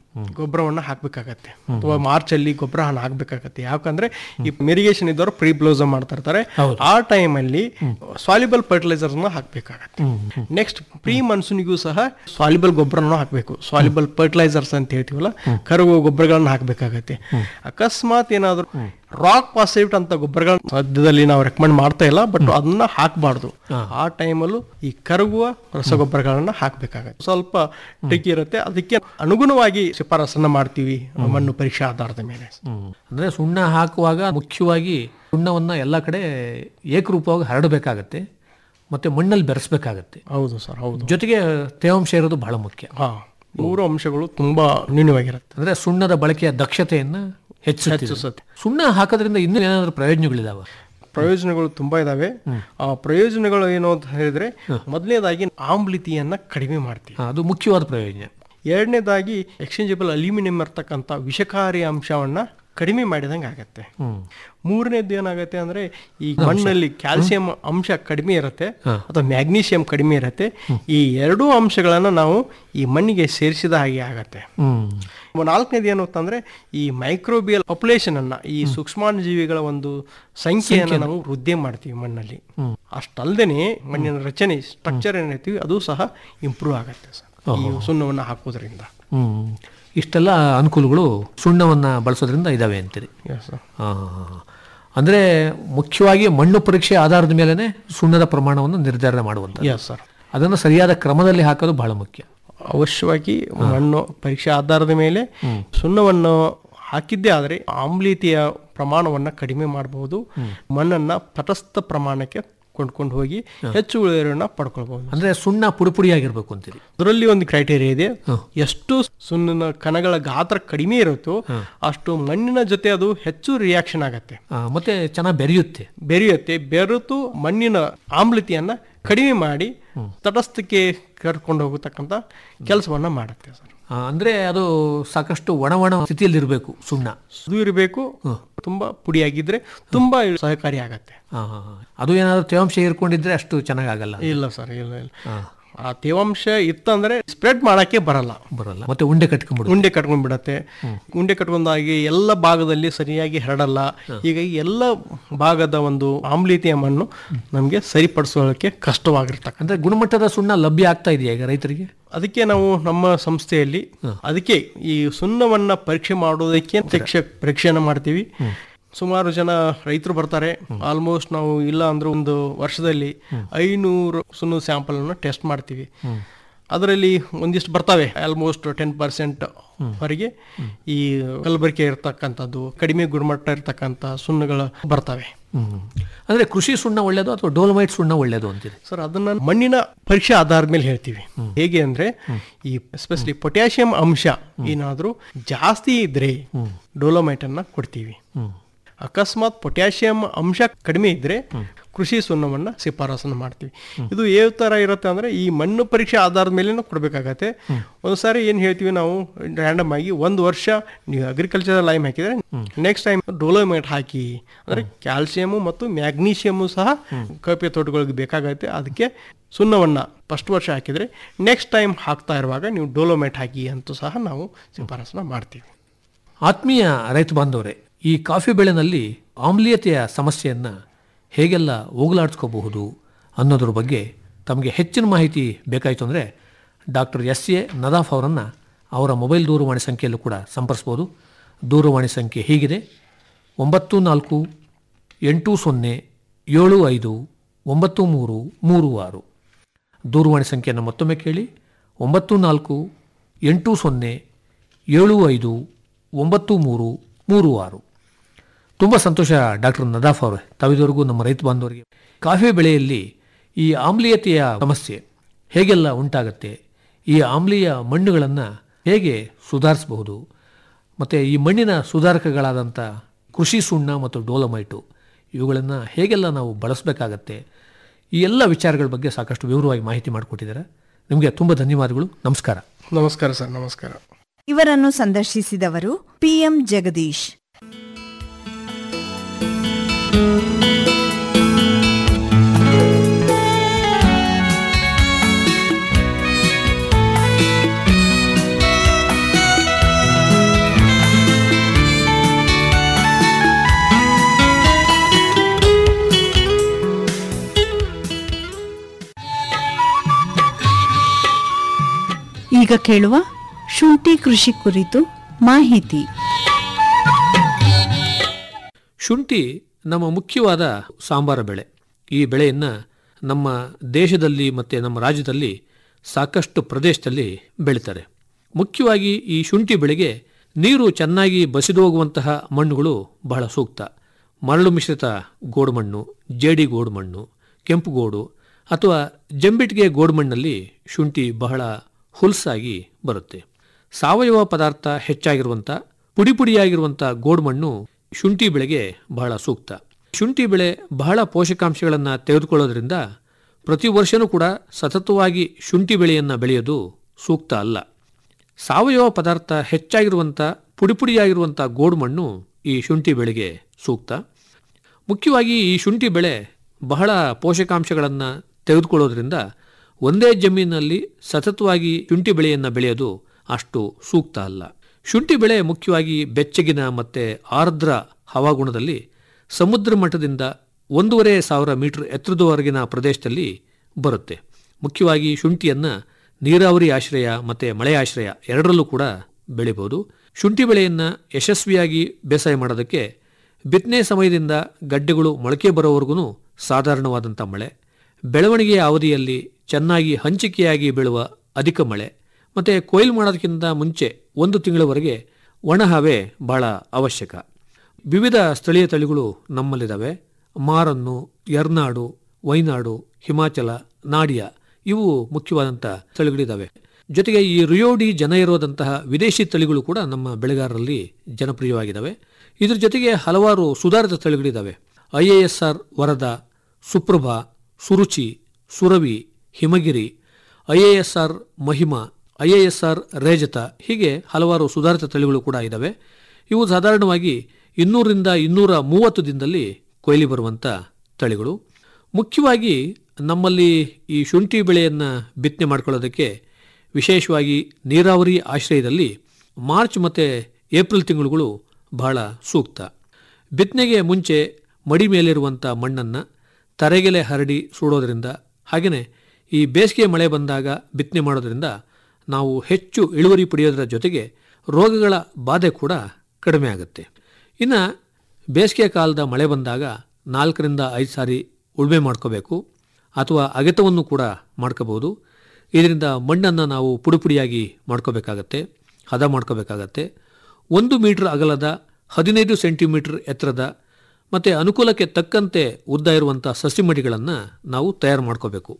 ಗೊಬ್ಬರವನ್ನ ಹಾಕ್ಬೇಕಾಗತ್ತೆ ಅಥವಾ ಮಾರ್ಚ್ ಅಲ್ಲಿ ಗೊಬ್ಬರ ಹಾಕ್ಬೇಕಾಗತ್ತೆ ಯಾಕಂದ್ರೆ ಈ ಮೆರಿಗೇಷನ್ ಇದ್ದವರು ಪ್ರೀ ಬ್ಲೌಸಮ್ ಮಾಡ್ತಾ ಇರ್ತಾರೆ ಆ ಟೈಮಲ್ಲಿ ಸಾಲಿಬಲ್ ಫರ್ಟಿಲೈಸರ್ಸ್ ನ ಹಾಕ್ಬೇಕಾಗತ್ತೆ ನೆಕ್ಸ್ಟ್ ಪ್ರೀ ಮನ್ಸೂನ್ಗೂ ಸಹ ಸಾಲಿಬಲ್ ಗೊಬ್ಬರನ ಹಾಕಬೇಕು ಸಾಲಿಬಲ್ ಫರ್ಟಿಲೈಸರ್ಸ್ ಅಂತ ಹೇಳ್ತೀವಲ್ಲ ಕರಗುವ ಗೊಬ್ಬರಗಳನ್ನ ಹಾಕ್ಬೇಕಾಗತ್ತೆ ಅಕಸ್ಮಾತ್ ಏನಾದ್ರು ರಾಕ್ ಪಾಸಿಟಿವ್ ಅಂತ ಗೊಬ್ಬರಗಳನ್ನ ಸದ್ಯದಲ್ಲಿ ನಾವು ರೆಕಮೆಂಡ್ ಮಾಡ್ತಾ ಇಲ್ಲ ಬಟ್ ಅದನ್ನ ಹಾಕಬಾರ್ದು ಆ ಟೈಮಲ್ಲೂ ಈ ಕರಗುವ ರಸಗೊಬ್ಬರಗಳನ್ನ ಹಾಕ್ಬೇಕಾಗತ್ತೆ ಸ್ವಲ್ಪ ಟಿಕ್ಕಿ ಇರುತ್ತೆ ಅದಕ್ಕೆ ಅನುಗುಣವಾಗಿ ಶಿಫಾರಸನ್ನ ಮಾಡ್ತೀವಿ ಮಣ್ಣು ಪರೀಕ್ಷಾ ಆಧಾರದ ಮೇಲೆ ಅಂದ್ರೆ ಸುಣ್ಣ ಹಾಕುವಾಗ ಮುಖ್ಯವಾಗಿ ಸುಣ್ಣವನ್ನ ಎಲ್ಲ ಕಡೆ ಏಕರೂಪವಾಗಿ ಹರಡಬೇಕಾಗತ್ತೆ ಮತ್ತೆ ಮಣ್ಣಲ್ಲಿ ಬೆರೆಸ್ಬೇಕಾಗತ್ತೆ ಹೌದು ಸರ್ ಹೌದು ಜೊತೆಗೆ ತೇವಾಂಶ ಇರೋದು ಬಹಳ ಮುಖ್ಯ ಹಾ ಮೂರು ಅಂಶಗಳು ತುಂಬಾ ನ್ಯೂನ್ಯವಾಗಿರುತ್ತೆ ಅಂದ್ರೆ ಸುಣ್ಣದ ಬಳಕೆಯ ದಕ್ಷತೆಯನ್ನ ಹೆಚ್ಚಿಸುತ್ತೆ ಹೆಚ್ಚಿಸುತ್ತೆ. ಸುಣ್ಣ ಹಾಕೋದ್ರಿಂದ ಇನ್ನೂ ಏನಾದರೂ ಪ್ರಯೋಜನಗಳಿದಾವ ಪ್ರಯೋಜನಗಳು ತುಂಬಾ ಇದಾವೆ ಆ ಪ್ರಯೋಜನಗಳು ಏನು ಅಂತ ಹೇಳಿದ್ರೆ ಮೊದಲನೇದಾಗಿ ಆಮ್ಲೀತಿಯನ್ನ ಕಡಿಮೆ ಮಾಡ್ತೀವಿ ಅದು ಮುಖ್ಯವಾದ ಪ್ರಯೋಜನ ಎರಡನೇದಾಗಿ ಎಕ್ಸ್ಚೇಂಜಬಲ್ ಅಲ್ಯೂಮಿನಿಯಂ ಇರ್ತಕ್ಕಂಥ ವಿಷಕಾರಿ ಅಂಶವನ್ನ ಕಡಿಮೆ ಮಾಡಿದಂಗೆ ಆಗತ್ತೆ ಮೂರನೇದ್ದು ಏನಾಗುತ್ತೆ ಅಂದ್ರೆ ಈ ಮಣ್ಣಲ್ಲಿ ಕ್ಯಾಲ್ಸಿಯಂ ಅಂಶ ಕಡಿಮೆ ಇರುತ್ತೆ ಅಥವಾ ಮ್ಯಾಗ್ನೀಷಿಯಂ ಕಡಿಮೆ ಇರುತ್ತೆ ಈ ಎರಡೂ ಅಂಶಗಳನ್ನ ನಾವು ಈ ಮಣ್ಣಿಗೆ ಸೇರಿಸಿದ ಹಾಗೆ ಆಗತ್ತೆ ನಾಲ್ಕನೇದು ಏನು ಅಂತಂದ್ರೆ ಈ ಮೈಕ್ರೋಬಿಯಲ್ ಪಾಪ್ಯುಲೇಷನ್ ಅನ್ನ ಈ ಸೂಕ್ಷ್ಮಾಣು ಜೀವಿಗಳ ಒಂದು ಸಂಖ್ಯೆಯನ್ನು ನಾವು ವೃದ್ಧಿ ಮಾಡ್ತೀವಿ ಮಣ್ಣಲ್ಲಿ ಅಷ್ಟಲ್ದೇನೆ ಮಣ್ಣಿನ ರಚನೆ ಸ್ಟ್ರಕ್ಚರ್ ಏನೈತೀವಿ ಅದು ಸಹ ಇಂಪ್ರೂವ್ ಆಗುತ್ತೆ ಸರ್ ಈ ಸುಣ್ಣವನ್ನು ಹಾಕೋದ್ರಿಂದ ಹ್ಮ್ ಇಷ್ಟೆಲ್ಲ ಅನುಕೂಲಗಳು ಸುಣ್ಣವನ್ನ ಬಳಸೋದ್ರಿಂದ ಇದಾವೆ ಅಂತೀರಿ Yes, sir. ಆ, ಅಂದ್ರೆ ಮುಖ್ಯವಾಗಿ ಮಣ್ಣು ಪರೀಕ್ಷೆ ಆಧಾರದ ಮೇಲೆನೆ ಸುಣ್ಣದ ಪ್ರಮಾಣವನ್ನು ನಿರ್ಧಾರ ಮಾಡುವಂತ Yes, sir. ಅದನ್ನು ಸರಿಯಾದ ಕ್ರಮದಲ್ಲಿ ಹಾಕೋದು ಬಹಳ ಮುಖ್ಯ ಅವಶ್ಯವಾಗಿ ಮಣ್ಣು ಪರೀಕ್ಷೆ ಆಧಾರದ ಮೇಲೆ ಸುಣ್ಣವನ್ನು ಹಾಕಿದ್ದೇ ಆದರೆ ಆಮ್ಲೀಯತೆಯ ಪ್ರಮಾಣವನ್ನು ಕಡಿಮೆ ಮಾಡಬಹುದು ಮಣ್ಣನ್ನ ತಟಸ್ಥ ಪ್ರಮಾಣಕ್ಕೆ ಕೊಂಡ್ಕೊಂಡು ಹೋಗಿ ಹೆಚ್ಚು ಇಳುವರಿಯನ್ನ ಪಡ್ಕೊಳ್ಬಹುದು ಅಂದ್ರೆ ಸುಣ್ಣ ಪುಡಿ ಪುಡಿಯಾಗಿರ್ಬೇಕು ಅಂತೀರಿ ಅದರಲ್ಲಿ ಒಂದು ಕ್ರೈಟೇರಿಯಾ ಇದೆ ಎಷ್ಟು ಸುಣ್ಣಿನ ಕಣಗಳ ಗಾತ್ರ ಕಡಿಮೆ ಇರುತ್ತೋ ಅಷ್ಟು ಮಣ್ಣಿನ ಜೊತೆ ಅದು ಹೆಚ್ಚು ರಿಯಾಕ್ಷನ್ ಆಗತ್ತೆ ಆ, ಮತ್ತೆ ಚೆನ್ನಾಗಿ ಬೆರೆಯುತ್ತೆ ಬೆರೆಯುತ್ತೆ ಬೆರೆತು ಮಣ್ಣಿನ ಆಮ್ಲತೆಯನ್ನ ಕಡಿಮೆ ಮಾಡಿ ತಟಸ್ಥಕ್ಕೆ ಕರ್ಕೊಂಡು ಹೋಗತಕ್ಕಂಥ ಕೆಲಸವನ್ನ ಮಾಡುತ್ತೆ ಸರ್ ಆ, ಅಂದ್ರೆ ಅದು ಸಾಕಷ್ಟು ಒಣ ಒಣ ಸ್ಥಿತಿಯಲ್ಲಿ ಇರಬೇಕು ಸುಣ್ಣ ಅದು ಇರಬೇಕು ತುಂಬಾ ಪುಡಿಯಾಗಿದ್ರೆ ತುಂಬಾ ಸಹಕಾರಿ ಆಗತ್ತೆ ಆ, ಆ, ಆ. ಅದು ಏನಾದ್ರು ತೇವಾಂಶ ಹೀರ್ಕೊಂಡಿದ್ರೆ ಅಷ್ಟು ಚೆನ್ನಾಗಾಗಲ್ಲ ಇಲ್ಲ ಸರ್ ಇಲ್ಲ ಇಲ್ಲ ಆ ತೇವಾಂಶ ಇತ್ತಂದ್ರೆ ಸ್ಪ್ರೆಡ್ ಮಾಡಕ್ಕೆ ಬರಲ್ಲ ಬರಲ್ಲ ಮತ್ತೆ ಉಂಡೆ ಕಟ್ಕೊಂಡ್ಬಿಡು ಉಂಡೆ ಕಟ್ಕೊಂಡ್ ಬಿಡತ್ತೆ ಉಂಡೆ ಕಟ್ಕೊಂಡಾಗಿ ಎಲ್ಲ ಭಾಗದಲ್ಲಿ ಸರಿಯಾಗಿ ಹರಡಲ್ಲ ಹೀಗಾಗಿ ಎಲ್ಲ ಭಾಗದ ಒಂದು ಆಮ್ಲೀಯತೆಯ ಮಣ್ಣು ನಮಗೆ ಸರಿಪಡಿಸೋಕೆ ಕಷ್ಟವಾಗಿರ್ತಕ್ಕ ಅಂದ್ರೆ ಗುಣಮಟ್ಟದ ಸುಣ್ಣ ಲಭ್ಯ ಆಗ್ತಾ ಇದೆಯಾ ಈಗ ರೈತರಿಗೆ ಅದಕ್ಕೆ ನಾವು ನಮ್ಮ ಸಂಸ್ಥೆಯಲ್ಲಿ ಅದಕ್ಕೆ ಈ ಸುಣ್ಣವನ್ನ ಪರೀಕ್ಷೆ ಮಾಡೋದಕ್ಕೆ ಪರೀಕ್ಷೆ ಪರೀಕ್ಷೆಯನ್ನ ಮಾಡ್ತೀವಿ ಸುಮಾರು ಜನ ರೈತರು ಬರ್ತಾರೆ ಆಲ್ಮೋಸ್ಟ್ ನಾವು ಇಲ್ಲ ಅಂದ್ರೆ ಒಂದು ವರ್ಷದಲ್ಲಿ ಐನೂರು ಸುಣ್ಣದ ಸ್ಯಾಂಪಲ್ ಅನ್ನು ಟೆಸ್ಟ್ ಮಾಡ್ತೀವಿ ಅದರಲ್ಲಿ ಒಂದಿಷ್ಟು ಬರ್ತವೆ ಆಲ್ಮೋಸ್ಟ್ ಟೆನ್ ಪರ್ಸೆಂಟ್ ವರೆಗೆ ಈ ಕಲಬೆರಕೆ ಇರ್ತಕ್ಕಂಥದ್ದು ಕಡಿಮೆ ಗುಣಮಟ್ಟ ಇರ್ತಕ್ಕಂಥ ಸುಣ್ಣಗಳು ಬರ್ತವೆ ಹ್ಮ್. ಅಂದ್ರೆ ಕೃಷಿ ಸುಣ್ಣ ಒಳ್ಳೇದು ಅಥವಾ ಡೋಲಮೈಟ್ ಸುಣ್ಣ ಒಳ್ಳೇದು ಅಂತೀರಿ ಸರ್ ಅದನ್ನ ಮಣ್ಣಿನ ಪರೀಕ್ಷೆ ಆಧಾರದ ಮೇಲೆ ಹೇಳ್ತೀವಿ ಹೇಗೆ ಅಂದ್ರೆ ಈ ಎಸ್ಪೆಷಲಿ ಪೊಟ್ಯಾಷಿಯಂ ಅಂಶ ಏನಾದ್ರೂ ಜಾಸ್ತಿ ಇದ್ರೆ ಡೋಲೋಮೈಟ್ ಅನ್ನ ಕೊಡ್ತೀವಿ ಅಕಸ್ಮಾತ್ ಪೊಟ್ಯಾಷಿಯಂ ಅಂಶ ಕಡಿಮೆ ಇದ್ರೆ ಕೃಷಿ ಸುಣ್ಣವನ್ನ ಶಿಫಾರಸನ್ನು ಮಾಡ್ತೀವಿ ಇದು ಯಾವ ತರ ಇರುತ್ತೆ ಅಂದ್ರೆ ಈ ಮಣ್ಣು ಪರೀಕ್ಷೆ ಆಧಾರದ ಮೇಲೆ ಕೊಡ್ಬೇಕಾಗತ್ತೆ ಒಂದ್ಸಾರಿ ಏನ್ ಹೇಳ್ತೀವಿ ನಾವು ರ್ಯಾಂಡಮ್ ಆಗಿ ಒಂದು ವರ್ಷ ನೀವು ಅಗ್ರಿಕಲ್ಚರ್ ಲೈಮ್ ಹಾಕಿದ್ರೆ ನೆಕ್ಸ್ಟ್ ಟೈಮ್ ಡೋಲೋಮೈಟ್ ಹಾಕಿ ಅಂದ್ರೆ ಕ್ಯಾಲ್ಸಿಯಮು ಮತ್ತು ಮ್ಯಾಗ್ನೀಷಿಯಮು ಸಹ ಕಪ್ಪೆ ತೋಟಗಳಿಗೆ ಬೇಕಾಗತ್ತೆ ಅದಕ್ಕೆ ಸುಣ್ಣವನ್ನ ಫಸ್ಟ್ ವರ್ಷ ಹಾಕಿದ್ರೆ ನೆಕ್ಸ್ಟ್ ಟೈಮ್ ಹಾಕ್ತಾ ಇರುವಾಗ ನೀವು ಡೋಲೋಮೈಟ್ ಹಾಕಿ ಅಂತೂ ಸಹ ನಾವು ಶಿಫಾರಸನ್ನ ಮಾಡ್ತೀವಿ ಆತ್ಮೀಯ ರೈತ ಬಾಂಧವರೇ ಈ ಕಾಫಿ ಬೆಳೆನಲ್ಲಿ ಆಮ್ಲೀಯತೆಯ ಸಮಸ್ಯೆಯನ್ನು ಹೇಗೆಲ್ಲ ಹೋಗಲಾಡಿಸ್ಕೋಬಹುದು ಅನ್ನೋದ್ರ ಬಗ್ಗೆ ತಮಗೆ ಹೆಚ್ಚಿನ ಮಾಹಿತಿ ಬೇಕಾಯಿತು ಅಂದರೆ ಡಾಕ್ಟರ್ ಎಸ್ ಎ ನದಾಫ್ ಅವರನ್ನು ಅವರ ಮೊಬೈಲ್ ದೂರವಾಣಿ ಸಂಖ್ಯೆಯಲ್ಲೂ ಕೂಡ ಸಂಪರ್ಸ್ಬೋದು ದೂರವಾಣಿ ಸಂಖ್ಯೆ ಹೀಗಿದೆ ಒಂಬತ್ತು ನಾಲ್ಕು ಎಂಟು ಸೊನ್ನೆ ಏಳು ಐದು ಒಂಬತ್ತು ಮೂರು ಮೂರು ಆರು ದೂರವಾಣಿ ಸಂಖ್ಯೆಯನ್ನು ಮತ್ತೊಮ್ಮೆ ಕೇಳಿ ಒಂಬತ್ತು ನಾಲ್ಕು ಎಂಟು ಸೊನ್ನೆ ಏಳು ಐದು ಒಂಬತ್ತು ಮೂರು ಮೂರು ಆರು ತುಂಬ ಸಂತೋಷ ಡಾಕ್ಟರ್ ನದಾಫ್ ಅವರೇ ತಾವಿದವರೆಗೂ ನಮ್ಮ ರೈತ ಬಾಂಧವರಿಗೆ ಕಾಫಿ ಬೆಳೆಯಲ್ಲಿ ಈ ಆಮ್ಲೀಯತೆಯ ಸಮಸ್ಯೆ ಹೇಗೆಲ್ಲ ಉಂಟಾಗತ್ತೆ ಈ ಆಮ್ಲೀಯ ಮಣ್ಣುಗಳನ್ನು ಹೇಗೆ ಸುಧಾರಿಸಬಹುದು ಮತ್ತು ಈ ಮಣ್ಣಿನ ಸುಧಾರಕಗಳಾದಂಥ ಕೃಷಿ ಸುಣ್ಣ ಮತ್ತು ಡೋಲಮೈಟು ಇವುಗಳನ್ನು ಹೇಗೆಲ್ಲ ನಾವು ಬಳಸಬೇಕಾಗತ್ತೆ ಈ ಎಲ್ಲ ವಿಚಾರಗಳ ಬಗ್ಗೆ ಸಾಕಷ್ಟು ವಿವರವಾಗಿ ಮಾಹಿತಿ ಮಾಡಿಕೊಟ್ಟಿದ್ದಾರೆ ನಿಮಗೆ ತುಂಬ ಧನ್ಯವಾದಗಳು ನಮಸ್ಕಾರ ನಮಸ್ಕಾರ ಸರ್ ನಮಸ್ಕಾರ ಇವರನ್ನು ಸಂದರ್ಶಿಸಿದವರು ಪಿಎಂ ಜಗದೀಶ್ ಈಗ ಕೇಳುವ ಶುಂಠಿ ಕೃಷಿ ಕುರಿತು ಮಾಹಿತಿ ಶುಂಠಿ ನಮ್ಮ ಮುಖ್ಯವಾದ ಸಾಂಬಾರ ಬೆಳೆ ಈ ಬೆಳೆಯನ್ನು ನಮ್ಮ ದೇಶದಲ್ಲಿ ಮತ್ತು ನಮ್ಮ ರಾಜ್ಯದಲ್ಲಿ ಸಾಕಷ್ಟು ಪ್ರದೇಶದಲ್ಲಿ ಬೆಳೀತಾರೆ ಮುಖ್ಯವಾಗಿ ಈ ಶುಂಠಿ ಬೆಳೆಗೆ ನೀರು ಚೆನ್ನಾಗಿ ಬಸಿದು ಹೋಗುವಂತಹ ಮಣ್ಣುಗಳು ಬಹಳ ಸೂಕ್ತ ಮರಳು ಮಿಶ್ರಿತ ಗೋಡುಮಣ್ಣು ಜೇಡಿ ಗೋಡುಮಣ್ಣು ಕೆಂಪು ಗೋಡು ಅಥವಾ ಜಂಬಿಟ್ಟಿಗೆ ಗೋಡುಮಣ್ಣಲ್ಲಿ ಶುಂಠಿ ಬಹಳ ಹುಲ್ಸಾಗಿ ಬರುತ್ತೆ ಸಾವಯವ ಪದಾರ್ಥ ಹೆಚ್ಚಾಗಿರುವಂಥ ಪುಡಿ ಪುಡಿಯಾಗಿರುವಂಥ ಗೋಡುಮಣ್ಣು ಶುಂಠಿ ಬೆಳೆಗೆ ಬಹಳ ಸೂಕ್ತ ಶುಂಠಿ ಬೆಳೆ ಬಹಳ ಪೋಷಕಾಂಶಗಳನ್ನು ತೆಗೆದುಕೊಳ್ಳೋದ್ರಿಂದ ಪ್ರತಿ ವರ್ಷವೂ ಕೂಡ ಸತತವಾಗಿ ಶುಂಠಿ ಬೆಳೆಯನ್ನು ಬೆಳೆಯೋದು ಸೂಕ್ತ ಅಲ್ಲ ಸಾವಯವ ಪದಾರ್ಥ ಹೆಚ್ಚಾಗಿರುವಂಥ ಪುಡಿ ಪುಡಿಯಾಗಿರುವಂಥ ಗೋಡುಮಣ್ಣು ಈ ಶುಂಠಿ ಬೆಳೆಗೆ ಸೂಕ್ತ ಮುಖ್ಯವಾಗಿ ಈ ಶುಂಠಿ ಬೆಳೆ ಬಹಳ ಪೋಷಕಾಂಶಗಳನ್ನು ತೆಗೆದುಕೊಳ್ಳೋದ್ರಿಂದ ಒಂದೇ ಜಮೀನಿನಲ್ಲಿ ಸತತವಾಗಿ ಶುಂಠಿ ಬೆಳೆಯನ್ನು ಬೆಳೆಯೋದು ಅಷ್ಟು ಸೂಕ್ತ ಅಲ್ಲ ಶುಂಠಿ ಬೆಳೆ ಮುಖ್ಯವಾಗಿ ಬೆಚ್ಚಗಿನ ಮತ್ತು ಆರ್ದ್ರ ಹವಾಗುಣದಲ್ಲಿ ಸಮುದ್ರ ಮಟ್ಟದಿಂದ ಒಂದೂವರೆ ಸಾವಿರ ಮೀಟರ್ ಎತ್ತರದವರೆಗಿನ ಪ್ರದೇಶದಲ್ಲಿ ಬರುತ್ತೆ ಮುಖ್ಯವಾಗಿ ಶುಂಠಿಯನ್ನು ನೀರಾವರಿ ಆಶ್ರಯ ಮತ್ತು ಮಳೆ ಆಶ್ರಯ ಎರಡರಲ್ಲೂ ಕೂಡ ಬೆಳಿಬೋದು ಶುಂಠಿ ಬೆಳೆಯನ್ನು ಯಶಸ್ವಿಯಾಗಿ ಬೇಸಾಯ ಮಾಡೋದಕ್ಕೆ ಬಿತ್ತನೆ ಸಮಯದಿಂದ ಗಡ್ಡೆಗಳು ಮೊಳಕೆ ಬರೋವರೆಗೂ ಸಾಧಾರಣವಾದಂಥ ಮಳೆ ಬೆಳವಣಿಗೆಯ ಅವಧಿಯಲ್ಲಿ ಚೆನ್ನಾಗಿ ಹಂಚಿಕೆಯಾಗಿ ಬೀಳುವ ಅಧಿಕ ಮಳೆ ಮತ್ತು ಕೊಯ್ಲು ಮಾಡೋದಕ್ಕಿಂತ ಮುಂಚೆ ಒಂದು ತಿಂಗಳವರೆಗೆ ಒಣ ಹವೆ ಬಹಳ ಅವಶ್ಯಕ ವಿವಿಧ ಸ್ಥಳೀಯ ತಳಿಗಳು ನಮ್ಮಲ್ಲಿದ್ದಾವೆ ಮಾರನ್ನು ಎರ್ನಾಡು ವೈನಾಡು ಹಿಮಾಚಲ ನಾಡಿಯ ಇವು ಮುಖ್ಯವಾದಂಥ ತಳಿಗಳಿದ್ದಾವೆ ಜೊತೆಗೆ ಈ ರಿಯೋಡಿ ಜನ ಇರೋದಂತಹ ವಿದೇಶಿ ತಳಿಗಳು ಕೂಡ ನಮ್ಮ ಬೆಳೆಗಾರರಲ್ಲಿ ಜನಪ್ರಿಯವಾಗಿದ್ದಾವೆ ಇದ್ರ ಜೊತೆಗೆ ಹಲವಾರು ಸುಧಾರಿತ ತಳಿಗಳಿದ್ದಾವೆ I A S R Varada Suprabha Suruchi Suravi Himagiri I A S R Mahima I A S R Rejatha ಹೀಗೆ ಹಲವಾರು ಸುಧಾರಿತ ತಳಿಗಳು ಕೂಡ ಇದ್ದಾವೆ ಇವು ಸಾಧಾರಣವಾಗಿ ಇನ್ನೂರರಿಂದ ಇನ್ನೂರ ಮೂವತ್ತು ದಿನದಲ್ಲಿ ಕೊಯ್ಲಿ ಬರುವಂಥ ತಳಿಗಳು ಮುಖ್ಯವಾಗಿ ನಮ್ಮಲ್ಲಿ ಈ ಶುಂಠಿ ಬೆಳೆಯನ್ನು ಬಿತ್ತನೆ ಮಾಡ್ಕೊಳ್ಳೋದಕ್ಕೆ ವಿಶೇಷವಾಗಿ ನೀರಾವರಿ ಆಶ್ರಯದಲ್ಲಿ ಮಾರ್ಚ್ ಮತ್ತು ಏಪ್ರಿಲ್ ತಿಂಗಳುಗಳು ಬಹಳ ಸೂಕ್ತ ಬಿತ್ತನೆಗೆ ಮುಂಚೆ ಮಡಿ ಮೇಲಿರುವಂಥ ಮಣ್ಣನ್ನು ತರೆಗೆಲೆ ಹರಡಿ ಸುಡೋದ್ರಿಂದ ಹಾಗೆಯೇ ಈ ಬೇಸಿಗೆ ಮಳೆ ಬಂದಾಗ ಬಿತ್ತನೆ ಮಾಡೋದ್ರಿಂದ ನಾವು ಹೆಚ್ಚು ಇಳುವರಿ ಪಡೆಯೋದರ ಜೊತೆಗೆ ರೋಗಗಳ ಬಾಧೆ ಕೂಡ ಕಡಿಮೆ ಆಗುತ್ತೆ ಇನ್ನು ಬೇಸಿಗೆ ಕಾಲದ ಮಳೆ ಬಂದಾಗ ನಾಲ್ಕರಿಂದ ಐದು ಸಾರಿ ಉಳುಮೆ ಮಾಡ್ಕೋಬೇಕು ಅಥವಾ ಅಗೆತವನ್ನು ಕೂಡ ಮಾಡ್ಕೋಬಹುದು ಇದರಿಂದ ಮಣ್ಣನ್ನು ನಾವು ಪುಡಿ ಪುಡಿಯಾಗಿ ಮಾಡ್ಕೋಬೇಕಾಗತ್ತೆ ಹದ ಮಾಡ್ಕೋಬೇಕಾಗತ್ತೆ ಒಂದು ಮೀಟರ್ ಅಗಲದ ಹದಿನೈದು ಸೆಂಟಿಮೀಟರ್ ಎತ್ತರದ ಮತ್ತು ಅನುಕೂಲಕ್ಕೆ ತಕ್ಕಂತೆ ಉದ್ದ ಇರುವಂಥ ಸಸಿ ಮಡಿಗಳನ್ನು ನಾವು ತಯಾರು ಮಾಡ್ಕೋಬೇಕು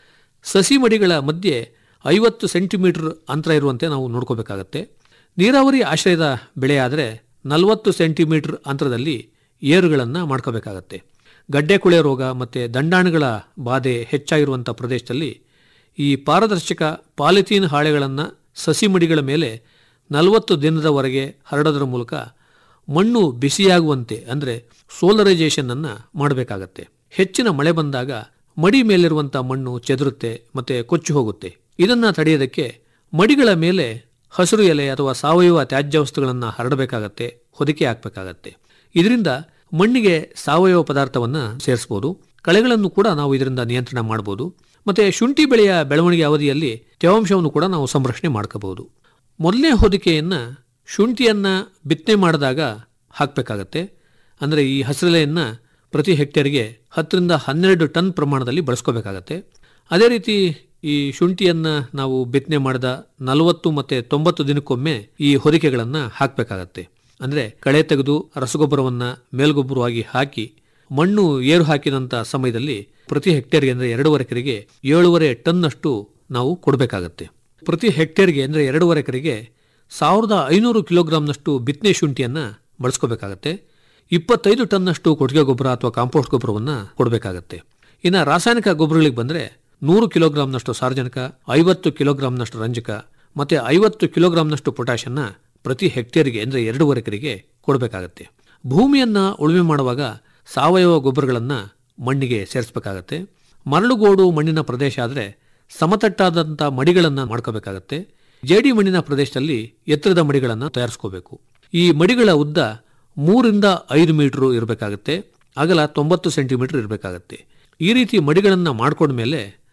ಸಸಿ ಮಡಿಗಳ ಮಧ್ಯೆ ಐವತ್ತು ಸೆಂಟಿಮೀಟರ್ ಅಂತರ ಇರುವಂತೆ ನಾವು ನೋಡ್ಕೋಬೇಕಾಗತ್ತೆ ನೀರಾವರಿ ಆಶ್ರಯದ ಬೆಳೆ ಆದರೆ ನಲವತ್ತು ಸೆಂಟಿಮೀಟರ್ ಅಂತರದಲ್ಲಿ ಏರುಗಳನ್ನು ಮಾಡ್ಕೋಬೇಕಾಗತ್ತೆ ಗಡ್ಡೆ ಕುಳೆ ರೋಗ ಮತ್ತು ದಂಡಾಣುಗಳ ಬಾಧೆ ಹೆಚ್ಚಾಗಿರುವಂಥ ಪ್ರದೇಶದಲ್ಲಿ ಈ ಪಾರದರ್ಶಕ ಪಾಲಿಥೀನ್ ಹಾಳೆಗಳನ್ನು ಸಸಿ ಮಡಿಗಳ ಮೇಲೆ ನಲವತ್ತು ದಿನದವರೆಗೆ ಹರಡೋದರ ಮೂಲಕ ಮಣ್ಣು ಬಿಸಿಯಾಗುವಂತೆ ಅಂದರೆ ಸೋಲರೈಸೇಷನ್ ಮಾಡಬೇಕಾಗತ್ತೆ ಹೆಚ್ಚಿನ ಮಳೆ ಬಂದಾಗ ಮಡಿ ಮೇಲಿರುವಂಥ ಮಣ್ಣು ಚೆದರುತ್ತೆ ಮತ್ತು ಕೊಚ್ಚಿ ಹೋಗುತ್ತೆ ಇದನ್ನು ತಡೆಯೋದಕ್ಕೆ ಮಡಿಗಳ ಮೇಲೆ ಹಸಿರು ಎಲೆ ಅಥವಾ ಸಾವಯವ ತ್ಯಾಜ್ಯ ವಸ್ತುಗಳನ್ನು ಹರಡಬೇಕಾಗತ್ತೆ ಹೊದಿಕೆ ಹಾಕಬೇಕಾಗತ್ತೆ ಇದರಿಂದ ಮಣ್ಣಿಗೆ ಸಾವಯವ ಪದಾರ್ಥವನ್ನು ಸೇರಿಸ್ಬೋದು ಕಳೆಗಳನ್ನು ಕೂಡ ನಾವು ಇದರಿಂದ ನಿಯಂತ್ರಣ ಮಾಡ್ಬೋದು ಮತ್ತು ಶುಂಠಿ ಬೆಳೆಯ ಬೆಳವಣಿಗೆ ಅವಧಿಯಲ್ಲಿ ತೇವಾಂಶವನ್ನು ಕೂಡ ನಾವು ಸಂರಕ್ಷಣೆ ಮಾಡ್ಕೋಬಹುದು ಮೊದಲನೇ ಹೊದಿಕೆಯನ್ನು ಶುಂಠಿಯನ್ನು ಬಿತ್ತನೆ ಮಾಡಿದಾಗ ಹಾಕಬೇಕಾಗತ್ತೆ ಅಂದರೆ ಈ ಹಸಿರೆಲೆಯನ್ನು ಪ್ರತಿ ಹೆಕ್ಟೇರ್ಗೆ ಹತ್ತರಿಂದ ಹನ್ನೆರಡು ಟನ್ ಪ್ರಮಾಣದಲ್ಲಿ ಬಳಸ್ಕೋಬೇಕಾಗತ್ತೆ ಅದೇ ರೀತಿ ಈ ಶುಂಠಿಯನ್ನು ನಾವು ಬಿತ್ತನೆ ಮಾಡಿದ ನಲವತ್ತು ಮತ್ತು ತೊಂಬತ್ತು ದಿನಕ್ಕೊಮ್ಮೆ ಈ ಹೊದಿಕೆಗಳನ್ನು ಹಾಕಬೇಕಾಗತ್ತೆ ಅಂದರೆ ಕಳೆ ತೆಗೆದು ರಸಗೊಬ್ಬರವನ್ನು ಮೇಲ್ಗೊಬ್ಬರವಾಗಿ ಹಾಕಿ ಮಣ್ಣು ಏರು ಹಾಕಿದಂಥ ಸಮಯದಲ್ಲಿ ಪ್ರತಿ ಹೆಕ್ಟೇರ್ಗೆ ಅಂದರೆ ಎರಡೂವರೆ ಎಕರೆಗೆ ಏಳುವರೆ ಟನ್ನಷ್ಟು ನಾವು ಕೊಡಬೇಕಾಗತ್ತೆ ಪ್ರತಿ ಹೆಕ್ಟೇರ್ಗೆ ಅಂದರೆ ಎರಡೂವರೆ ಎಕರೆಗೆ ಸಾವಿರದ ಐನೂರು ಕಿಲೋಗ್ರಾಂನಷ್ಟು ಬಿತ್ತನೆ ಶುಂಠಿಯನ್ನು ಬಳಸ್ಕೋಬೇಕಾಗತ್ತೆ ಇಪ್ಪತ್ತೈದು ಟನ್ನಷ್ಟು ಕೊಟ್ಟಿಗೆ ಗೊಬ್ಬರ ಅಥವಾ ಕಾಂಪೋಸ್ಟ್ ಗೊಬ್ಬರವನ್ನು ಕೊಡಬೇಕಾಗತ್ತೆ ಇನ್ನು ರಾಸಾಯನಿಕ ಗೊಬ್ಬರಗಳಿಗೆ ಬಂದರೆ ನೂರು ಕಿಲೋಗ್ರಾಂನಷ್ಟು ಸಾರ್ವಜನಿಕ ಐವತ್ತು ಕಿಲೋಗ್ರಾಂನಷ್ಟು ರಂಜಕ ಮತ್ತು ಐವತ್ತು ಕಿಲೋಗ್ರಾಂನಷ್ಟು ಪೊಟ್ಯಾಷನ್ನ ಪ್ರತಿ ಹೆಕ್ಟೇರ್ಗೆ ಅಂದರೆ ಎರಡೂವರೆ ಎಕರೆಗೆ ಕೊಡಬೇಕಾಗತ್ತೆ ಭೂಮಿಯನ್ನು ಉಳುಮೆ ಮಾಡುವಾಗ ಸಾವಯವ ಗೊಬ್ಬರಗಳನ್ನು ಮಣ್ಣಿಗೆ ಸೇರಿಸಬೇಕಾಗತ್ತೆ ಮರಳುಗೋಡು ಮಣ್ಣಿನ ಪ್ರದೇಶ ಆದರೆ ಸಮತಟ್ಟಾದಂಥ ಮಡಿಗಳನ್ನು ಮಾಡ್ಕೋಬೇಕಾಗತ್ತೆ ಜೇಡಿ ಮಣ್ಣಿನ ಪ್ರದೇಶದಲ್ಲಿ ಎತ್ತರದ ಮಡಿಗಳನ್ನು ತಯಾರಿಸ್ಕೋಬೇಕು ಈ ಮಡಿಗಳ ಉದ್ದ ಮೂರಿಂದ ಐದು ಮೀಟರ್ ಇರಬೇಕಾಗತ್ತೆ ಅಗಲ ತೊಂಬತ್ತು ಸೆಂಟಿಮೀಟರ್ ಇರಬೇಕಾಗತ್ತೆ ಈ ರೀತಿ ಮಡಿಗಳನ್ನು ಮಾಡ್ಕೊಂಡ್ಮೇಲೆ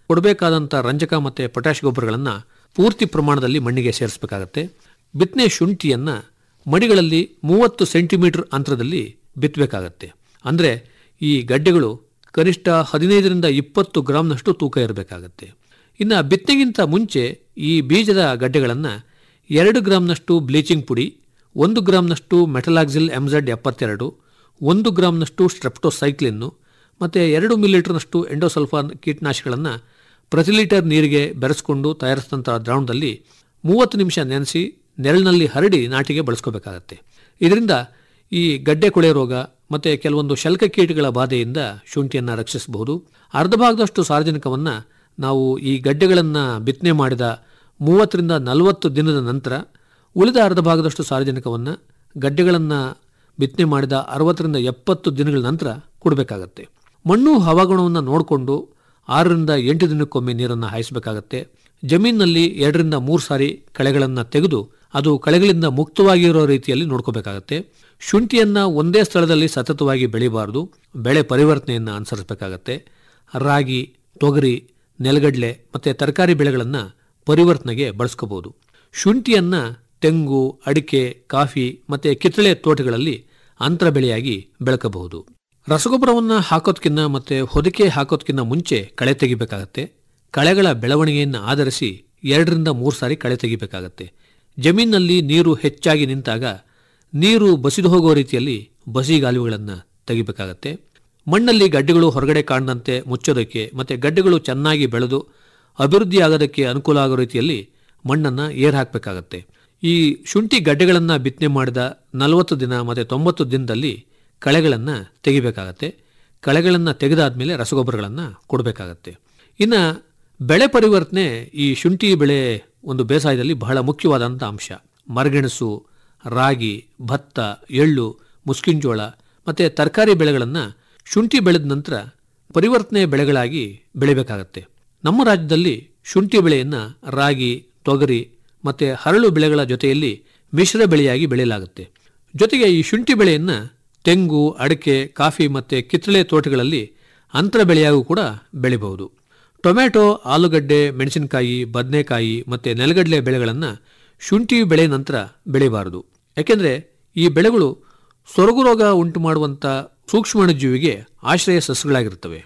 ಕೊಡಬೇಕಾದಂಥ ರಂಜಕ ಮತ್ತು ಪೊಟ್ಯಾಷ್ ಗೊಬ್ಬರಗಳನ್ನು ಪೂರ್ತಿ ಪ್ರಮಾಣದಲ್ಲಿ ಮಣ್ಣಿಗೆ ಸೇರಿಸಬೇಕಾಗತ್ತೆ ಬಿತ್ತನೆ ಶುಂಠಿಯನ್ನು ಮಡಿಗಳಲ್ಲಿ ಮೂವತ್ತು ಸೆಂಟಿಮೀಟರ್ ಅಂತರದಲ್ಲಿ ಬಿತ್ತಬೇಕಾಗತ್ತೆ ಅಂದರೆ ಈ ಗಡ್ಡೆಗಳು ಕನಿಷ್ಠ ಹದಿನೈದರಿಂದ ಇಪ್ಪತ್ತು ಗ್ರಾಂನಷ್ಟು ತೂಕ ಇರಬೇಕಾಗತ್ತೆ ಇನ್ನು ಬಿತ್ತನೆಗಿಂತ ಮುಂಚೆ ಈ ಬೀಜದ ಗಡ್ಡೆಗಳನ್ನು ಎರಡು ಗ್ರಾಂನಷ್ಟು ಬ್ಲೀಚಿಂಗ್ ಪುಡಿ ಒಂದು ಗ್ರಾಂನಷ್ಟು ಮೆಟಲಾಕ್ಸಿಲ್ ಎಂಝೆಡ್ ಎಪ್ಪತ್ತೆರಡು ಒಂದು ಗ್ರಾಂನಷ್ಟು ಸ್ಟ್ರೆಪ್ಟೋಸೈಕ್ಲಿನ್ನು ಮತ್ತು ಎರಡು ಮಿಲಿಲೀಟರ್ನಷ್ಟು ಎಂಡೋಸಲ್ಫಾನ್ ಕೀಟನಾಶಕಗಳನ್ನು ಪ್ರತಿ ಲೀಟರ್ ನೀರಿಗೆ ಬೆರೆಸ್ಕೊಂಡು ತಯಾರಿಸಿದಂಥ ದ್ರಾವಣದಲ್ಲಿ ಮೂವತ್ತು ನಿಮಿಷ ನೆನೆಸಿ ನೆರಳಿನಲ್ಲಿ ಹರಡಿ ನಾಟಿಗೆ ಬಳಸ್ಕೋಬೇಕಾಗತ್ತೆ ಇದರಿಂದ ಈ ಗಡ್ಡೆ ಕೊಳೆ ರೋಗ ಮತ್ತು ಕೆಲವೊಂದು ಶಲ್ಕ ಕೀಟಗಳ ಬಾಧೆಯಿಂದ ಶುಂಠಿಯನ್ನು ರಕ್ಷಿಸಬಹುದು ಅರ್ಧ ಭಾಗದಷ್ಟು ಸಾರ್ವಜನಿಕವನ್ನು ನಾವು ಈ ಗಡ್ಡೆಗಳನ್ನು ಬಿತ್ತನೆ ಮಾಡಿದ ಮೂವತ್ತರಿಂದ ನಲವತ್ತು ದಿನದ ನಂತರ ಉಳಿದ ಅರ್ಧ ಭಾಗದಷ್ಟು ಸಾರ್ವಜನಿಕವನ್ನು ಗಡ್ಡೆಗಳನ್ನು ಬಿತ್ತನೆ ಮಾಡಿದ ಅರವತ್ತರಿಂದ ಎಪ್ಪತ್ತು ದಿನಗಳ ನಂತರ ಕೊಡಬೇಕಾಗತ್ತೆ ಮಣ್ಣು ಹವಾಗುಣವನ್ನು ನೋಡಿಕೊಂಡು ಆರರಿಂದ ಎಂಟು ದಿನಕ್ಕೊಮ್ಮೆ ನೀರನ್ನು ಹಾಯಿಸಬೇಕಾಗತ್ತೆ ಜಮೀನಿನಲ್ಲಿ ಎರಡರಿಂದ ಮೂರು ಸಾರಿ ಕಳೆಗಳನ್ನು ತೆಗೆದು ಅದು ಕಳೆಗಳಿಂದ ಮುಕ್ತವಾಗಿರೋ ರೀತಿಯಲ್ಲಿ ನೋಡ್ಕೋಬೇಕಾಗತ್ತೆ ಶುಂಠಿಯನ್ನು ಒಂದೇ ಸ್ಥಳದಲ್ಲಿ ಸತತವಾಗಿ ಬೆಳಿಬಾರದು ಬೆಳೆ ಪರಿವರ್ತನೆಯನ್ನು ಅನುಸರಿಸಬೇಕಾಗತ್ತೆ ರಾಗಿ ತೊಗರಿ ನೆಲಗಡಲೆ ಮತ್ತು ತರಕಾರಿ ಬೆಳೆಗಳನ್ನು ಪರಿವರ್ತನೆಗೆ ಬಳಸ್ಕೋಬಹುದು ಶುಂಠಿಯನ್ನು ತೆಂಗು ಅಡಿಕೆ ಕಾಫಿ ಮತ್ತು ಕಿತ್ತಳೆ ತೋಟಗಳಲ್ಲಿ ಅಂತರ ಬೆಳೆಯಾಗಿ ಬೆಳಕಬಹುದು ರಸಗೊಬ್ಬರವನ್ನು ಹಾಕೋದ್ಕಿನ್ನ ಮತ್ತು ಹೊದಿಕೆ ಹಾಕೋದ್ಕಿನ್ನ ಮುಂಚೆ ಕಳೆ ತೆಗಿಬೇಕಾಗತ್ತೆ ಕಳೆಗಳ ಬೆಳವಣಿಗೆಯನ್ನು ಆಧರಿಸಿ ಎರಡರಿಂದ ಮೂರು ಸಾರಿ ಕಳೆ ತೆಗಿಬೇಕಾಗತ್ತೆ ಜಮೀನಿನಲ್ಲಿ ನೀರು ಹೆಚ್ಚಾಗಿ ನಿಂತಾಗ ನೀರು ಬಸಿದು ಹೋಗೋ ರೀತಿಯಲ್ಲಿ ಬಸಿಗಾಲುವೆಗಳನ್ನು ತೆಗಿಬೇಕಾಗತ್ತೆ ಮಣ್ಣಲ್ಲಿ ಗಡ್ಡೆಗಳು ಹೊರಗಡೆ ಕಾಣದಂತೆ ಮುಚ್ಚೋದಕ್ಕೆ ಮತ್ತು ಗಡ್ಡೆಗಳು ಚೆನ್ನಾಗಿ ಬೆಳೆದು ಅಭಿವೃದ್ಧಿ ಆಗೋದಕ್ಕೆ ಅನುಕೂಲ ಆಗೋ ರೀತಿಯಲ್ಲಿ ಮಣ್ಣನ್ನು ಏರ್ ಹಾಕಬೇಕಾಗತ್ತೆ ಈ ಶುಂಠಿ ಗಡ್ಡೆಗಳನ್ನು ಬಿತ್ತನೆ ಮಾಡಿದ ನಲವತ್ತು ದಿನ ಮತ್ತು ತೊಂಬತ್ತು ದಿನದಲ್ಲಿ ಕಳೆಗಳನ್ನು ತೆಗಿಬೇಕಾಗತ್ತೆ ಕಳೆಗಳನ್ನು ತೆಗೆದಾದ್ಮೇಲೆ ರಸಗೊಬ್ಬರಗಳನ್ನು ಕೊಡಬೇಕಾಗತ್ತೆ ಇನ್ನು ಬೆಳೆ ಪರಿವರ್ತನೆ ಈ ಶುಂಠಿ ಬೆಳೆ ಒಂದು ಬೇಸಾಯದಲ್ಲಿ ಬಹಳ ಮುಖ್ಯವಾದಂಥ ಅಂಶ ಮರಗೆಣಸು ರಾಗಿ ಭತ್ತ ಎಳ್ಳು ಮುಸ್ಕಿಂಜೋಳ ಮತ್ತು ತರಕಾರಿ ಬೆಳೆಗಳನ್ನು ಶುಂಠಿ ಬೆಳೆದ ನಂತರ ಪರಿವರ್ತನೆ ಬೆಳೆಗಳಾಗಿ ಬೆಳಿಬೇಕಾಗತ್ತೆ ನಮ್ಮ ರಾಜ್ಯದಲ್ಲಿ ಶುಂಠಿ ಬೆಳೆಯನ್ನು ರಾಗಿ ತೊಗರಿ ಮತ್ತು ಹರಳು ಬೆಳೆಗಳ ಜೊತೆಯಲ್ಲಿ ಮಿಶ್ರ ಬೆಳೆಯಾಗಿ ಬೆಳೆಯಲಾಗುತ್ತೆ ಜೊತೆಗೆ ಈ ಶುಂಠಿ ಬೆಳೆಯನ್ನು ತೆಂಗು ಅಡಿಕೆ ಕಾಫಿ ಮತ್ತು ಕಿತ್ತಳೆ ತೋಟಗಳಲ್ಲಿ ಅಂತರ ಬೆಳೆಯಾಗೂ ಕೂಡ ಬೆಳಿಬಹುದು ಟೊಮ್ಯಾಟೊ ಆಲೂಗಡ್ಡೆ ಮೆಣಸಿನಕಾಯಿ ಬದನೆಕಾಯಿ ಮತ್ತು ನೆಲಗಡಲೆ ಬೆಳೆಗಳನ್ನು ಶುಂಠಿ ಬೆಳೆ ನಂತರ ಬೆಳಿಬಾರದು ಯಾಕೆಂದರೆ ಈ ಬೆಳೆಗಳು ಸೊರಗು ರೋಗ ಉಂಟು ಮಾಡುವಂಥ ಸೂಕ್ಷ್ಮಾಣುಜೀವಿಗೆ ಆಶ್ರಯ ಸಸ್ಯಗಳಾಗಿರ್ತವೆ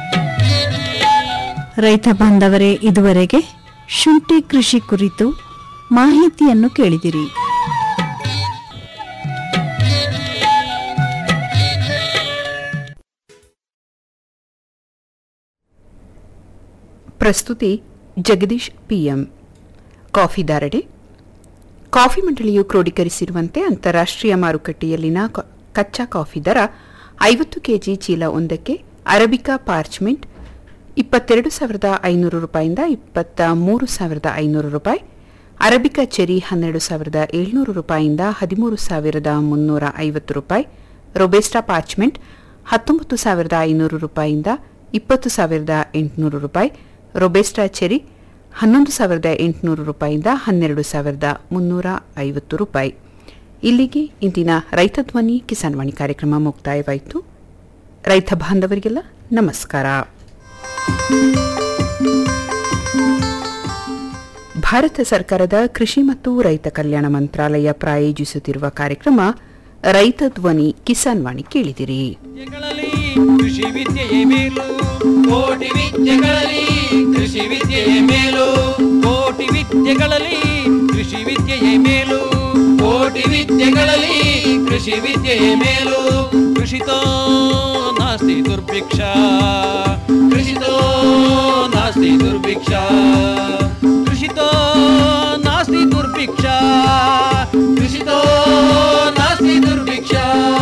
ರೈತ ಬಾಂಧವರೇ ಇದುವರೆಗೆ ಶುಂಠಿ ಕೃಷಿ ಕುರಿತು ಮಾಹಿತಿಯನ್ನು ಕೇಳಿದಿರಿ ಪ್ರಸ್ತುತಿ ಜಗದೀಶ್ ಪಿಎಂ ಕಾಫಿ ಧಾರಣೆ ಕಾಫಿ ಮಂಡಳಿಯು ಕ್ರೋಢೀಕರಿಸಿರುವಂತೆ ಅಂತಾರಾಷ್ಟ್ರೀಯ ಮಾರುಕಟ್ಟೆಯಲ್ಲಿನ ಕ- ಕಚ್ಚಾ ಕಾಫಿ ದರ ಐವತ್ತು ಕೆಜಿ ಚೀಲ ಒಂದಕ್ಕೆ ಅರಬಿಕಾ ಪಾರ್ಚ್ಮೆಂಟ್ ಇಪ್ಪತ್ತೆರಡು ಸಾವಿರದ ಐನೂರು ರೂಪಾಯಿಂದ ಇಪ್ಪತ್ತ ಮೂರು ಸಾವಿರದ ಐನೂರು ರೂಪಾಯಿ ಅರಬಿಕಾ ಚೆರಿ ಹನ್ನೆರಡು ಸಾವಿರದ ಏಳ್ನೂರು ರೂಪಾಯಿಯಿಂದ ಹದಿಮೂರು ಸಾವಿರದ ಮುನ್ನೂರ ಐವತ್ತು ರೂಪಾಯಿ ರೊಬೆಸ್ಟಾ ಪಾರ್ಚ್ಮೆಂಟ್ ಹತ್ತೊಂಬತ್ತು ಸಾವಿರದ ಐನೂರು ರೂಪಾಯಿಯಿಂದ ಇಪ್ಪತ್ತು ಸಾವಿರದ ಎಂಟುನೂರು ರೂಪಾಯಿ ರೊಬೆಸ್ಟಾ ಚೆರಿ ಹನ್ನೊಂದು ಸಾವಿರದ ಎಂಟುನೂರು ರೂಪಾಯಿಯಿಂದ ಹನ್ನೆರಡು ಸಾವಿರದ ಮುನ್ನೂರ ಐವತ್ತು ರೂಪಾಯಿ ಇಲ್ಲಿಗೆ ಇಂದಿನ ರೈತ ಧ್ವನಿ ಕಿಸಾನ್ ವಾಣಿ ಕಾರ್ಯಕ್ರಮ ಮುಕ್ತಾಯವಾಯಿತು ರೈತ ಬಾಂಧವರಿಗೆಲ್ಲ ನಮಸ್ಕಾರ ಭಾರತ ಸರ್ಕಾರದ ಕೃಷಿ ಮತ್ತು ರೈತ ಕಲ್ಯಾಣ ಮಂತ್ರಾಲಯ ಪ್ರಾಯೋಜಿಸುತ್ತಿರುವ ಕಾರ್ಯಕ್ರಮ ರೈತ ಧ್ವನಿ ಕಿಸಾನ್ ವಾಣಿ ಕೇಳಿದಿರಿ ಕೃಷಿ ವಿದ್ಯೆಯೇ ಮೇಲು ಕೋಟಿ ವಿದ್ಯೆಗಳಲ್ಲಿ ಕೃಷಿ ವಿದ್ಯೆಯೇ ಮೇಲು ಕೋಟಿ ವಿದ್ಯೆಗಳಲ್ಲಿ ಕೃಷಿ ವಿದ್ಯೆಯೇ ಮೇಲು ಕೋಟಿ ವಿದ್ಯೆಗಳಲ್ಲಿ ಕೃಷಿ ವಿದ್ಯೆಯೇ ಮೇಲು ಕೃಷಿತೋ ನಾಸ್ತಿ ದುರ್ಭಿಕ್ಷ ಕೃಷಿತೋ ನಾಸ್ತಿ ದುರ್ಭಿಕ್ಷ ಕೃಷಿತೋ ನಾಸ್ತಿ ದುರ್ಭಿಕ್ಷ ಕೃಷಿತೋ ನಾಸ್ತಿ ದುರ್ಭಿಕ್ಷ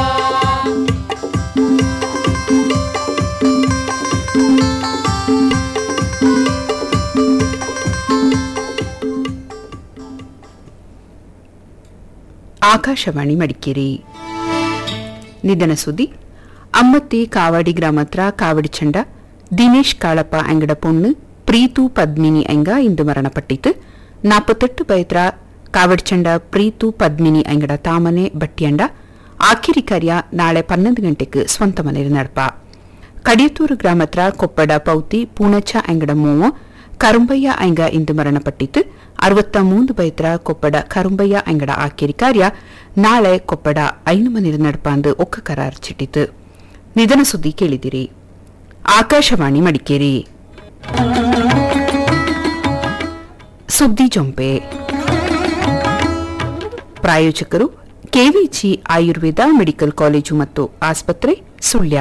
ಆಕಾಶವಾಣಿ ಮಡಿಕೇರಿ ನಿಧನ ಸುದ್ದಿ ಅಮ್ಮತ್ತಿ ಕಾವಾಡಿ ಗ್ರಾಮತ್ರ ಕಾವಡಿ ಚಂಡ ದಿನೇಶ್ ಕಾಳಪ್ಪ ಅಂಗಡ ಪೊಣ್ಣು ಪ್ರೀತು ಪದ್ಮಿನಿ ಎಂಗ ಇಂದು ಮರಣಪಟ್ಟಿತು ನಾಪತ್ತೆಟ್ಟು ಬೈತ್ರ ಕಾವಡಿ ಚಂಡ ಪ್ರೀತು ಪದ್ಮಿನಿ ಅಂಗಡ ತಾಮನೆ ಬಟ್ಟಿಯಂಡ ಆಖಿರಿ ಕಾರ್ಯ ನಾಳೆ ಪನ್ನೊಂದು ಗಂಟೆಗೆ ಸ್ವಂತ ಮನೆಯಲ್ಲಿ ನಡಪ ಕಡಿಯತೂರು ಗ್ರಾಮತ್ರ ಕೊಪ್ಪಡ ಪೌತಿ ಪೂಣಚ್ಚ ಅಂಗಡ ಮೂವ ಕರುಂಬಯ್ಯ ಅಂಗ ಇಂದು ಮರಣಪಟ್ಟಿತು ಅರವತ್ತ ಮೂಂದು ಬೈತ್ರ ಕೊಪ್ಪಡ ಕರುಂಬಯ್ಯ ಅಂಗಡ ಆಕೇರಿ ಕಾರ್ಯ ನಾಳೆ ಕೊಪ್ಪಡ ಐನು ಮನೆಯ ನಡಪಾಂದು ಒಕ್ಕ ಕರಾರ್ ಚಿಟ್ಟಿತು ನಿಧನ ಸುದ್ದಿ ಕೇಳಿದಿರಿ ಆಕಾಶವಾಣಿ ಮಡಿಕೇರಿ ಸುದ್ದಿ ಜೊಂಪೆ ಪ್ರಾಯೋಜಕರು ಕೆವಿಜಿ ಆಯುರ್ವೇದ ಮೆಡಿಕಲ್ ಕಾಲೇಜು ಮತ್ತು ಆಸ್ಪತ್ರೆ ಸುಳ್ಯ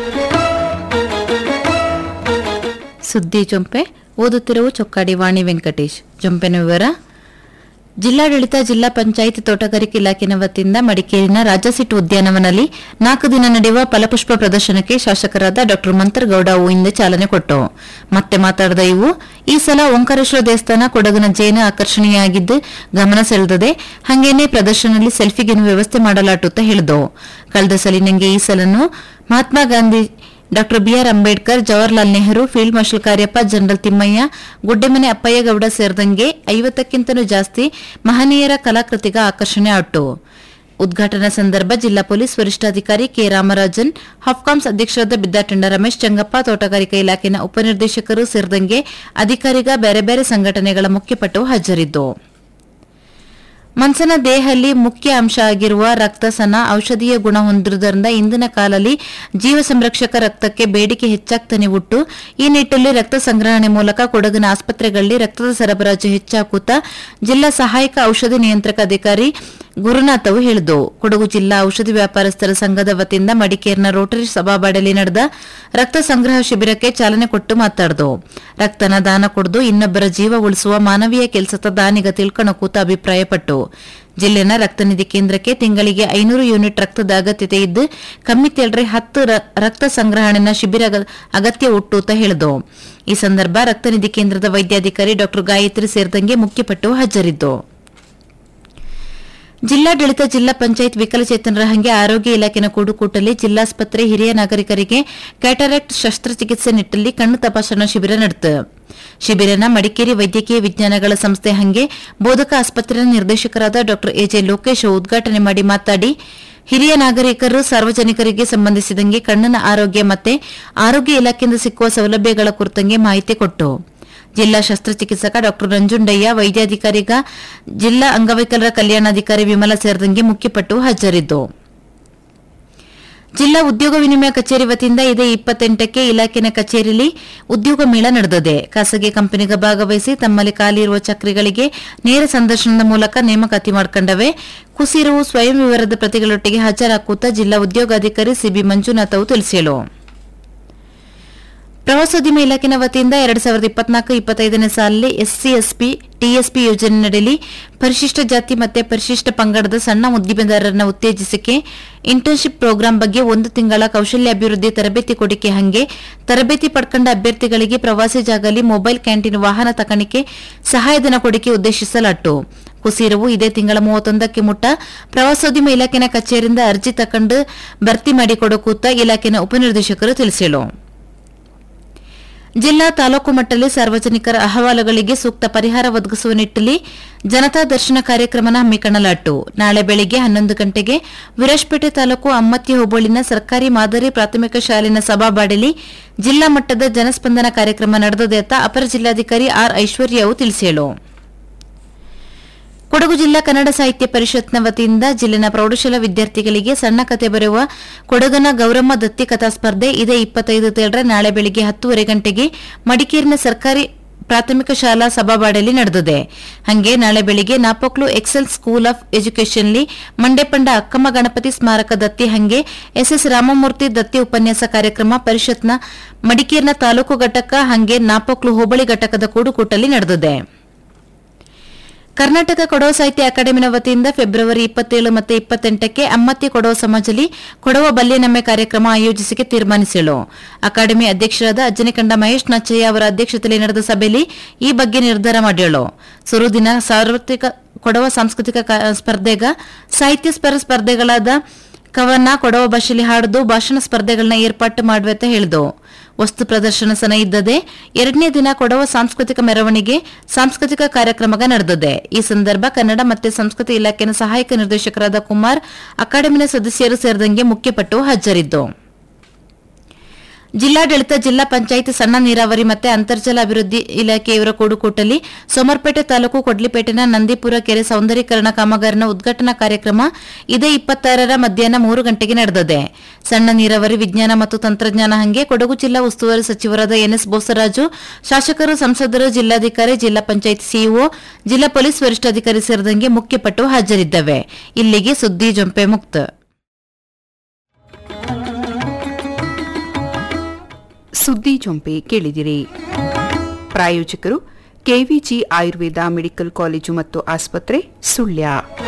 ಸುದ್ದಿ ಜೊಂಪೆ ಓದುತ್ತಿರುವ ಚೊಕ್ಕಾಡಿ ವಾಣಿ ವೆಂಕಟೇಶ್ ಜೊಂಪೆನ ವಿವರ ಜಿಲ್ಲಾಡಳಿತ ಜಿಲ್ಲಾ ಪಂಚಾಯತ್ ತೋಟಗಾರಿಕೆ ಇಲಾಖೆನ ವತಿಯಿಂದ ಮಡಿಕೇರಿನ ರಾಜಸಿಟ್ಟು ಉದ್ಯಾನವನದಲ್ಲಿ ನಾಲ್ಕು ದಿನ ನಡೆಯುವ ಫಲಪುಷ್ಪ ಪ್ರದರ್ಶನಕ್ಕೆ ಶಾಸಕರಾದ ಡಾ ಮಂತರಗೌಡ ಇಂದು ಚಾಲನೆ ಕೊಟ್ಟು ಮತ್ತೆ ಮಾತಾಡಿದ ಇವು ಈ ಸಲ ಓಂಕಾರೇಶ್ವರ ದೇವಸ್ಥಾನ ಕೊಡಗಿನ ಜೈನ ಆಕರ್ಷಣೀಯಾಗಿದ್ದು ಗಮನ ಸೆಳೆದಿದೆ ಹಂಗೇನೆ ಪ್ರದರ್ಶನದಲ್ಲಿ ಸೆಲ್ಫಿಗೇನು ವ್ಯವಸ್ಥೆ ಮಾಡಲಾಟುತ್ತಾ ಹೇಳಿದವು ಕಳೆದ ಸಲಿನಂಗೆ ಈ ಸಲನು ಮಹಾತ್ಮ ಗಾಂಧಿ ಡಾ BR Ambedkar Jawaharlal Nehru field marshal Cariappa general Thimayya Guddemane Appaiah Gowda ಸೇರಿದಂಗೆ ಐವತ್ತಕ್ಕಿಂತಲೂ ಜಾಸ್ತಿ ಮಹನೀಯರ ಕಲಾಕೃತಿಗ ಆಕರ್ಷಣೆ ಆಟ್ಟು ಉದ್ಘಾಟನಾ ಸಂದರ್ಭ ಜಿಲ್ಲಾ ಪೊಲೀಸ್ ವರಿಷ್ಠಾಧಿಕಾರಿ ಕೆ ರಾಮರಾಜನ್ ಹಾಫ್ಕಾಮ್ಸ್ ಅಧ್ಯಕ್ಷರಾದ ಬಿದ್ದಾಟಂಡ ರಮೇಶ್ ಚಂಗಪ್ಪ ತೋಟಗಾರಿಕಾ ಇಲಾಖೆನ ಉಪನಿರ್ದೇಶಕರು ಸೇರಿದಂಗೆ ಅಧಿಕಾರಿಗ ಬೇರೆ ಬೇರೆ ಸಂಘಟನೆಗಳ ಮುಖ್ಯಪಟ್ಟು ಹಾಜರಿದ್ದು ಮನ್ಸನ ದೇಹಲ್ಲಿ ಮುಖ್ಯ ಅಂಶ ಆಗಿರುವ ರಕ್ತಸನ ಔಷಧೀಯ ಗುಣ ಹೊಂದಿರುವುದರಿಂದ ಇಂದಿನ ಕಾಲದಲ್ಲಿ ಜೀವ ಸಂರಕ್ಷಕ ರಕ್ತಕ್ಕೆ ಬೇಡಿಕೆ ಹೆಚ್ಚಾಗ್ತಾನೆ ಉಟ್ಟು ಈ ನಿಟ್ಟಲ್ಲಿ ರಕ್ತ ಸಂಗ್ರಹಣೆ ಮೂಲಕ ಕೊಡಗಿನ ಆಸ್ಪತ್ರೆಗಳಲ್ಲಿ ರಕ್ತದ ಸರಬರಾಜು ಹೆಚ್ಚಾಕುತ್ತಾ ಜಿಲ್ಲಾ ಸಹಾಯಕ ಔಷಧಿ ನಿಯಂತ್ರಕ ಅಧಿಕಾರಿ ಗುರುನಾಥ್ ಅವು ಹೇಳಿದವು ಕೊಡಗು ಜಿಲ್ಲಾ ಔಷಧಿ ವ್ಯಾಪಾರಸ್ಥರ ಸಂಘದ ವತಿಯಿಂದ ಮಡಿಕೇರಿನ ರೋಟರಿ ಸಭಾಬಾಡಲಿ ನಡೆದ ರಕ್ತ ಸಂಗ್ರಹ ಶಿಬಿರಕ್ಕೆ ಚಾಲನೆ ಕೊಟ್ಟು ಮಾತಾಡಿದವು ರಕ್ತನ ದಾನ ಕೊಡದು ಇನ್ನೊಬ್ಬರ ಜೀವ ಉಳಿಸುವ ಮಾನವೀಯ ಕೆಲಸದ ದಾನಿಗ ತಿಳ್ಕಣಕೂತ ಅಭಿಪ್ರಾಯಪಟ್ಟು ಜಿಲ್ಲೆನ ರಕ್ತನಿಧಿ ಕೇಂದ್ರಕ್ಕೆ ತಿಂಗಳಿಗೆ ಐನೂರು ಯೂನಿಟ್ ರಕ್ತದ ಅಗತ್ಯತೆ ಇದ್ದು ಕಮ್ಮಿ ತೇಳ್ರೆ ಹತ್ತು ರ- ರಕ್ತ ಸಂಗ್ರಹಣೆನ ಶಿಬಿರ ಅಗ- ಅಗತ್ಯ ಹುಟ್ಟುತ್ತಾ ಹೇಳಿದವು ಈ ಸಂದರ್ಭ ರಕ್ತನಿಧಿ ಕೇಂದ್ರದ ವೈದ್ಯಾಧಿಕಾರಿ ಡಾ ಗಾಯತ್ರಿ ಸೇರಿದಂಗೆ ಮುಖ್ಯಪಟ್ಟು ಹಾಜರಿದ್ದು ಜಿಲ್ಲಾಡಳಿತ ಜಿಲ್ಲಾ ಪಂಚಾಯತ್ ವಿಕಲಚೇತನರ ಹಂಗೆ ಆರೋಗ್ಯ ಇಲಾಖೆನ ಕೂಡುಕೂಟಲ್ಲಿ ಜಿಲ್ಲಾಸ್ಪತ್ರೆ ಹಿರಿಯ ನಾಗರಿಕರಿಗೆ ಕ್ಯಾಟರಾಕ್ಟ್ ಶಸ್ತ್ರಚಿಕಿತ್ಸೆ ನಿಟ್ಟಲ್ಲಿ ಕಣ್ಣು ತಪಾಸಣಾ ಶಿಬಿರ ನಡೆತು ಶಿಬಿರನ ಮಡಿಕೇರಿ ವೈದ್ಯಕೀಯ ವಿಜ್ಞಾನಗಳ ಸಂಸ್ಥೆ ಹಂಗೆ ಬೋಧಕ ಆಸ್ಪತ್ರೆಯ ನಿರ್ದೇಶಕರಾದ ಡಾ ಎಜೆ ಲೋಕೇಶ್ ಉದ್ಘಾಟನೆ ಮಾಡಿ ಮಾತಾಡಿ ಹಿರಿಯ ನಾಗರಿಕರು ಸಾರ್ವಜನಿಕರಿಗೆ ಸಂಬಂಧಿಸಿದಂಗೆ ಕಣ್ಣಿನ ಆರೋಗ್ಯ ಮತ್ತೆ ಆರೋಗ್ಯ ಇಲಾಖೆಯಿಂದ ಸಿಕ್ಕುವ ಸೌಲಭ್ಯಗಳ ಕುರಿತಂಗೆ ಮಾಹಿತಿ ಕೊಟ್ಟು ಜಿಲ್ಲಾ ಶಸ್ತ್ರಚಿಕಿತ್ಸಕ ಡಾ ನಂಜುಂಡಯ್ಯ ವೈದ್ಯಾಧಿಕಾರಿಗ ಜಿಲ್ಲಾ ಅಂಗವೈಕಲರ ಕಲ್ಯಾಣಾಧಿಕಾರಿ ವಿಮಲ ಸೇರಿದಂಗೆ ಮುಖ್ಯಪಟ್ಟು ಹಾಜರಿದ್ದು ಜಿಲ್ಲಾ ಉದ್ಯೋಗ ವಿನಿಮಯ ಕಚೇರಿ ವತಿಯಿಂದ ಇದೇ ಇಪ್ಪತ್ತೆಂಟಕ್ಕೆ ಇಲಾಖೆನ ಕಚೇರಿಯಲ್ಲಿ ಉದ್ಯೋಗ ಮೇಳ ನಡೆದಿದೆ ಖಾಸಗಿ ಕಂಪನಿಗ ಭಾಗವಹಿಸಿ ತಮ್ಮಲ್ಲಿ ಖಾಲಿ ಇರುವ ಚಕ್ರಿಗಳಿಗೆ ನೇರ ಸಂದರ್ಶನದ ಮೂಲಕ ನೇಮಕಾತಿ ಮಾಡಿಕೊಂಡವೆ ಕುಸಿರುವ ಸ್ವಯಂ ವಿವರದ ಪ್ರತಿಗಳೊಟ್ಟಿಗೆ ಹಾಜರಾಕುತ್ತಾ ಜಿಲ್ಲಾ ಉದ್ಯೋಗಾಧಿಕಾರಿ ಸಿಬಿ ಮಂಜುನಾಥ್ ಅವು ತಿಳಿಸಿದರು ಪ್ರವಾಸೋದ್ಯಮ ಇಲಾಖೆನ ವತಿಯಿಂದ ಎರಡ್ ಸಾವಿರದ ಇಪ್ಪತ್ನಾಲ್ಕು ಇಪ್ಪತ್ತೈದನೇ ಸಾಲಿನಲ್ಲಿ ಎಸ್ಸಿ ಎಸ್ಪಿ ಟಿಎಸ್ಪಿ ಯೋಜನೆಯಡಿಯಲ್ಲಿ ಪರಿಶಿಷ್ಟ ಜಾತಿ ಮತ್ತು ಪರಿಶಿಷ್ಟ ಪಂಗಡದ ಸಣ್ಣ ಉದ್ದಿಮೆದಾರರನ್ನ ಉತ್ತೇಜಿಸಕ್ಕೆ ಇಂಟರ್ನ್ಶಿಪ್ ಪ್ರೋಗ್ರಾಂ ಬಗ್ಗೆ ಒಂದು ತಿಂಗಳ ಕೌಶಲ್ಯಾಭಿವೃದ್ಧಿ ತರಬೇತಿ ಕೊಡಿಕೆ ಹಂಗೆ ತರಬೇತಿ ಪಡ್ಕೊಂಡ ಅಭ್ಯರ್ಥಿಗಳಿಗೆ ಪ್ರವಾಸಿ ಜಾಗದಲ್ಲಿ ಮೊಬೈಲ್ ಕ್ಯಾಂಟೀನ್ ವಾಹನ ತಕಣಿಕೆ ಸಹಾಯಧನ ಕೊಡಿಕೆ ಉದ್ದೇಶಿಸಲಾಟ್ಟು ಕುಸೀರವು ಇದೇ ತಿಂಗಳ ಮೂವತ್ತೊಂದಕ್ಕೆ ಮುಟ್ಟ ಪ್ರವಾಸೋದ್ಯಮ ಇಲಾಖೆನ ಕಚೇರಿಯಿಂದ ಅರ್ಜಿ ತಕೊಂಡು ಭರ್ತಿ ಮಾಡಿಕೊಡಕೂತ ಇಲಾಖೆನ ಉಪನಿರ್ದೇಶಕರು ತಿಳಿಸಿದರು ಜಿಲ್ಲಾ ತಾಲೂಕು ಮಟ್ಟದಲ್ಲಿ ಸಾರ್ವಜನಿಕರ ಅಹವಾಲುಗಳಿಗೆ ಸೂಕ್ತ ಪರಿಹಾರ ಒದಗಿಸುವ ನಿಟ್ಟಲ್ಲಿ ಜನತಾ ದರ್ಶನ ಕಾರ್ಯಕ್ರಮನ ಹಮ್ಮಿಕೊಳ್ಳಲಾಟ್ಟು ನಾಳೆ ಬೆಳಿಗ್ಗೆ ಹನ್ನೊಂದು ಗಂಟೆಗೆ ವಿರಾಜಪೇಟೆ ತಾಲೂಕು ಅಮ್ಮತ್ತಿ ಹೋಬಳಿನ ಸರ್ಕಾರಿ ಮಾದರಿ ಪ್ರಾಥಮಿಕ ಶಾಲೆನ ಸಭಾಬಾಡಲಿ ಜಿಲ್ಲಾ ಮಟ್ಟದ ಜನಸ್ಪಂದನ ಕಾರ್ಯಕ್ರಮ ನಡೆದಿದೆ ಅಂತ ಅಪರ ಜಿಲ್ಲಾಧಿಕಾರಿ ಆರ್ ಐಶ್ವರ್ಯ ಅವು ತಿಳಿಸಿದರು ಕೊಡಗು ಜಿಲ್ಲಾ ಕನ್ನಡ ಸಾಹಿತ್ಯ ಪರಿಷತ್ನ ವತಿಯಿಂದ ಜಿಲ್ಲೆನ ಪ್ರೌಢಶಾಲಾ ವಿದ್ಯಾರ್ಥಿಗಳಿಗೆ ಸಣ್ಣ ಕತೆ ಬರೆಯುವ ಕೊಡಗನ ಗೌರಮ್ಮ ದತ್ತಿ ಕಥಾ ಸ್ಪರ್ಧೆ ಇದೇ ಇಪ್ಪತ್ತೈದು ತೇಳರ ನಾಳೆ ಬೆಳಿಗ್ಗೆ ಹತ್ತೂವರೆ ಗಂಟೆಗೆ ಮಡಿಕೇರಿನ ಸರ್ಕಾರಿ ಪ್ರಾಥಮಿಕ ಶಾಲಾ ಸಭಾಬಾಡಲಿ ನಡೆದಿದೆ ಹಂಗೆ ನಾಳೆ ಬೆಳಿಗ್ಗೆ ನಾಪೋಕ್ಲು ಎಕ್ಸೆಲ್ ಸ್ಕೂಲ್ ಆಫ್ ಎಜುಕೇಷನ್ಲಿ ಮಂಡೆಪಂಡ ಅಕ್ಕಮ್ಮ ಗಣಪತಿ ಸ್ಮಾರಕ ದತ್ತಿ ಹಂಗೆ ಎಸ್ಎಸ್ ರಾಮಮೂರ್ತಿ ದತ್ತಿ ಉಪನ್ಯಾಸ ಕಾರ್ಯಕ್ರಮ ಪರಿಷತ್ನ ಮಡಿಕೇರಿನ ತಾಲೂಕು ಘಟಕ ಹಂಗೆ ನಾಪೋಕ್ಲು ಹೋಬಳಿ ಘಟಕದ ಕೂಡುಕೂಟಲ್ಲಿ ನಡೆದಿದೆ ಕರ್ನಾಟಕ ಕೊಡವ ಸಾಹಿತ್ಯ ಅಕಾಡೆಮಿನ ವತಿಯಿಂದ ಫೆಬ್ರವರಿ ಇಪ್ಪತ್ತೇಳು ಮತ್ತು ಇಪ್ಪತ್ತೆಂಟಕ್ಕೆ ಅಮ್ಮತ್ತಿ ಕೊಡವ ಸಮಾಜದಲ್ಲಿ ಕೊಡವ ಬಲ್ಯನಮ್ಮೆ ಕಾರ್ಯಕ್ರಮ ಆಯೋಜಿಸಿಕೆ ತೀರ್ಮಾನಿಸಿಳು ಅಕಾಡೆಮಿ ಅಧ್ಯಕ್ಷರಾದ ಅಜ್ಜನಿಕಂಡ ಮಹೇಶ್ ನಾಚಯ್ಯ ಅವರ ಅಧ್ಯಕ್ಷತೆಯಲ್ಲಿ ನಡೆದ ಸಭೆಯಲ್ಲಿ ಈ ಬಗ್ಗೆ ನಿರ್ಧಾರ ಮಾಡಿಳು ಸುರುದಿನ ಸಾರ್ವತ್ರಿಕ ಕೊಡವ ಸಾಂಸ್ಕೃತಿಕ ಕ- ಸ್ಪರ್ಧೆಗ ಸಾಹಿತ್ಯ ಸ್ಪರ ಸ್ಪರ್ಧೆಗಳಾದ ಕವನ ಕೊಡವ ಭಾಷೆಯಲ್ಲಿ ಹಾಡುದು ಭಾಷಣ ಸ್ಪರ್ಧೆಗಳನ್ನ ಏರ್ಪಾಟು ಮಾಡುವೆ ಅಂತ ಹೇಳಿದವು ವಸ್ತು ಪ್ರದರ್ಶನ ಸನ ಇದ್ದದೆ ಎರಡನೇ ದಿನ ಕೊಡವ ಸಾಂಸ್ಕೃತಿಕ ಮೆರವಣಿಗೆ ಸಾಂಸ್ಕೃತಿಕ ಕಾರ್ಯಕ್ರಮಗ ನಡೆದಿದೆ ಈ ಸಂದರ್ಭ ಕನ್ನಡ ಮತ್ತು ಸಂಸ್ಕೃತಿ ಇಲಾಖೆಯ ಸಹಾಯಕ ನಿರ್ದೇಶಕರಾದ ಕುಮಾರ್ ಅಕಾಡೆಮಿನ ಸದಸ್ಯರು ಸೇರಿದಂಗೆ ಮುಖ್ಯಪಟ್ಟು ಹಾಜರಿದ್ದು ಜಿಲ್ಲಾಡಳಿತ ಜಿಲ್ಲಾ ಪಂಚಾಯತ್ ಸಣ್ಣ ನೀರಾವರಿ ಮತ್ತೆ ಅಂತರ್ಜಲ ಅಭಿವೃದ್ಧಿ ಇಲಾಖೆಯವರ ಕೂಡುಕೂಟಲ್ಲಿ ಸೋಮರ್ಪೇಟೆ ತಾಲೂಕು ಕೊಡ್ಲಿಪೇಟೆನ ನಂದಿಪುರ ಕೆರೆ ಸೌಂದರೀಕರಣ ಕಾಮಗಾರಿನ ಉದ್ಘಾಟನಾ ಕಾರ್ಯಕ್ರಮ ಇದೇ ಇಪ್ಪತ್ತಾರರ ಮಧ್ಯಾಹ್ನ ಮೂರು ಗಂಟೆಗೆ ನಡೆದಿದೆ ಸಣ್ಣ ನೀರಾವರಿ ವಿಜ್ಞಾನ ಮತ್ತು ತಂತ್ರಜ್ಞಾನ ಹಂಗೆ ಕೊಡಗು ಜಿಲ್ಲಾ ಉಸ್ತುವಾರಿ ಸಚಿವರಾದ ಎನ್ಎಸ್ ಬೋಸರಾಜು ಶಾಸಕರು ಸಂಸದರು ಜಿಲ್ಲಾಧಿಕಾರಿ ಜಿಲ್ಲಾ ಪಂಚಾಯತ್ ಸಿಇಒ ಜಿಲ್ಲಾ ಪೊಲೀಸ್ ವರಿಷ್ಠಾಧಿಕಾರಿ ಸೇರಿದಂಗೆ ಮುಖ್ಯಪಟ್ಟು ಹಾಜರಿದ್ದವೆ ಇಲ್ಲಿಗೆ ಸುದ್ದಿ ಜೊಂಪೆ ಮುಕ್ತ ಸುದ್ದಿ ಜೊಂಪೆ ಕೇಳಿದಿರಿ ಪ್ರಾಯೋಜಕರು ಕೆವಿಜಿ ಆಯುರ್ವೇದ ಮೆಡಿಕಲ್ ಕಾಲೇಜು ಮತ್ತು ಆಸ್ಪತ್ರೆ ಸುಳ್ಯ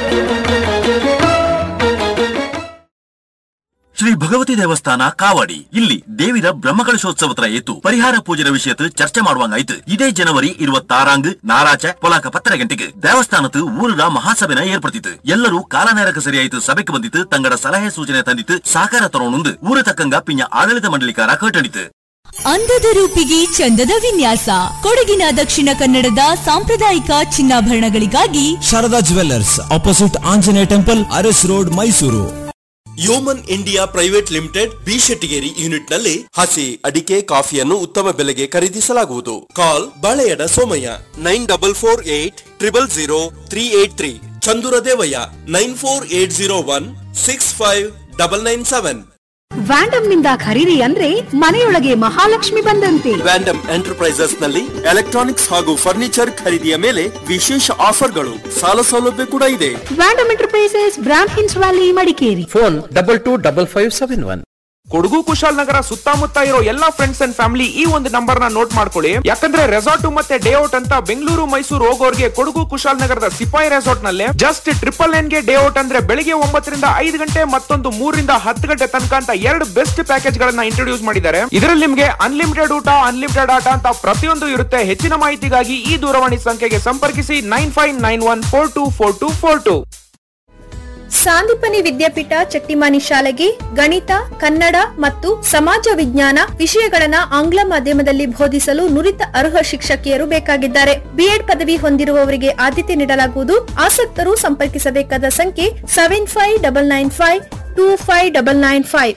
ಶ್ರೀ ಭಗವತಿ ದೇವಸ್ಥಾನ ಕಾವಡಿ ಇಲ್ಲಿ ದೇವಿರ ಬ್ರಹ್ಮಕಲಶೋತ್ಸವತ್ರ ಏತು ಪರಿಹಾರ ಪೂಜೆಯ ವಿಷಯத்து ಚರ್ಚೆ ಮಾಡುವಂಗಾಯ್ತು ಇದೇ ಜನವರಿ இருபத்தாறாங்கு நாராச்ச பொலாக்க பத்தரை கண்டிக்கு தேவஸ்தானத்து ஊருடா மகாசபைನ ಏರ್ಪಡ್ತಿತ್ತು ಎಲ್ಲರೂ ಕಾಲ ನೇರಕ್ಕೆ ಸರಿಯಾಯಿತು ಸಭೆಗೆ ಬಂದಿತ್ತು ತಂಗಡ ಸಲಹೆ ಸೂಚನೆ ತಂದಿತ್ತು ಸಾಕಾರ ತರೋಣುಂದು ಊರ ತಕ್ಕಂಗ ಪಿಂಜ ಆಡಳಿತ ಮಂಡಳಿಕಾರ ಕಟ್ಟಣಿತು ಅಂದದ ರೂಪಿಗೆ ಚಂದದ ವಿನ್ಯಾಸ ಕೊಡಗಿನ ದಕ್ಷಿಣ ಕನ್ನಡದ ಸಾಂಪ್ರದಾಯಿಕ ಚಿನ್ನಾಭರಣಗಳಿಗಾಗಿ Sharada jewellers opposite Anjaneya temple Aras road Mysuru Yeoman India private limited B Shettigeri unit ನಲ್ಲಿ ಹಸಿ ಅಡಿಕೆ ಕಾಫಿಯನ್ನು ಉತ್ತಮ ಬೆಲೆಗೆ ಖರೀದಿಸಲಾಗುವುದು call Baleyada Somaiah nine double four eight triple zero three eight three Chandura Devaiah nine four eight zero one six five double nine seven Vandam ನಿಂದ ಖರೀದಿ ಅಂದ್ರೆ ಮನೆಯೊಳಗೆ ಮಹಾಲಕ್ಷ್ಮಿ ಬಂದಂತೆ ವ್ಯಾಂಡಮ್ ಎಂಟರ್ಪ್ರೈಸಸ್ ನಲ್ಲಿ ಎಲೆಕ್ಟ್ರಾನಿಕ್ಸ್ ಹಾಗೂ ಫರ್ನಿಚರ್ ಖರೀದಿಯ ಮೇಲೆ ವಿಶೇಷ ಆಫರ್ಗಳು ಸಾಲ ಸೌಲಭ್ಯ ಕೂಡ ಇದೆ ವ್ಯಾಂಡಮ್ ಎಂಟರ್ಪ್ರೈಸಸ್ ಬ್ರಾಂಡ್ ಹಿನ್ಸ್ valley Madikeri phone double two double five seven one Kodagu Kushalnagara ಸುತ್ತಮುತ್ತ ಇರೋ ಎಲ್ಲಾ ಫ್ರೆಂಡ್ಸ್ ಅಂಡ್ ಫ್ಯಾಮಿಲಿ ಈ ಒಂದು ನಂಬರ್ ನ ನೋಟ್ ಮಾಡ್ಕೊಳ್ಳಿ ಯಾಕಂದ್ರೆ ರೆಸಾರ್ಟ್ ಮತ್ತೆ ಡೇ ಔಟ್ ಅಂತ ಬೆಂಗಳೂರು ಮೈಸೂರು ಹೋಗೋರ್ಗೆ ಕೊಡಗು ಕುಶಾಲನಗರದ ಸಿಪಾಯಿ ರೆಸಾರ್ಟ್ ನಲ್ಲಿ ಜಸ್ಟ್ ಟ್ರಿಪಲ್ ನೈನ್ ಗೆ ಡೇ ಔಟ್ ಅಂದ್ರೆ ಬೆಳಿಗ್ಗೆ ಒಂಬತ್ತರಿಂದ ಐದು ಗಂಟೆ ಮತ್ತೊಂದು ಮೂರರಿಂದ ಹತ್ತು ಗಂಟೆ ತನಕ ಅಂತ ಎರಡು ಬೆಸ್ಟ್ ಪ್ಯಾಕೇಜ್ ಗಳನ್ನ ಇಂಟ್ರೊಡ್ಯೂಸ್ ಮಾಡಿದ್ದಾರೆ ಇದರಲ್ಲಿ ನಿಮ್ಗೆ ಅನ್ಲಿಮಿಟೆಡ್ ಊಟ ಅನ್ಲಿಮಿಟೆಡ್ ಆಟ ಅಂತ ಪ್ರತಿಯೊಂದು ಇರುತ್ತೆ ಹೆಚ್ಚಿನ ಮಾಹಿತಿಗಾಗಿ ಈ ದೂರವಾಣಿ ಸಂಖ್ಯೆಗೆ ಸಂಪರ್ಕಿಸಿ nine five nine one four two four two four two Sandeepani Vidyapeetha Chattimani ಶಾಲೆಗೆ ಗಣಿತ ಕನ್ನಡ ಮತ್ತು ಸಮಾಜ ವಿಜ್ಞಾನ ವಿಷಯಗಳನ್ನ ಆಂಗ್ಲ ಮಾಧ್ಯಮದಲ್ಲಿ ಬೋಧಿಸಲು ನುರಿತ ಅರ್ಹ ಶಿಕ್ಷಕಿಯರು ಬೇಕಾಗಿದ್ದಾರೆ ಬಿಎಡ್ ಪದವಿ ಹೊಂದಿರುವವರಿಗೆ ಆದ್ಯತೆ ನೀಡಲಾಗುವುದು ಆಸಕ್ತರು ಸಂಪರ್ಕಿಸಬೇಕಾದ ಸಂಖ್ಯೆ seven five double nine five two five double nine five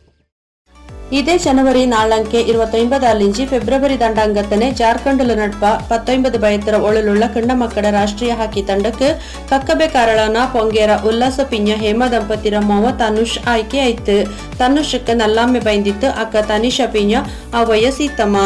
ಇದೇ ಜನವರಿ നാളങ്കെ ഇരുപത്തൊമ്പതാലിഞ്ച് ഫെബ്രുവരി രണ്ടാംഗത്തിന് ജാർഖണ്ഡിൽ നടപ്പ പത്തൊമ്പത് വയത്തര ഒളിലുള്ള കിണ്ണമക്കട രാഷ്ട്രീയ ಹಾಕಿ ತಂಡಕ್ಕೆ ಕಕ್ಕಬೆ ಕಾರಳನ ಪೊಂಗೇರ ಉಲ್ಲಾಸ ಪಿಂಜ ಹೇಮ ದಂಪತಿರ ಮೊವ ತನುಷ್ ಆಯ್ಕೆ ಆಯ್ತು ತನುಷಕ್ಕೆ ನಲ್ಲಾಮೆ ಬೈಂದಿತ್ತು ಅಕ್ಕ ತನಿಷ ಪಿಂಜ ಆ ವಯಸ್ಸಿತ್ತಮ್ಮ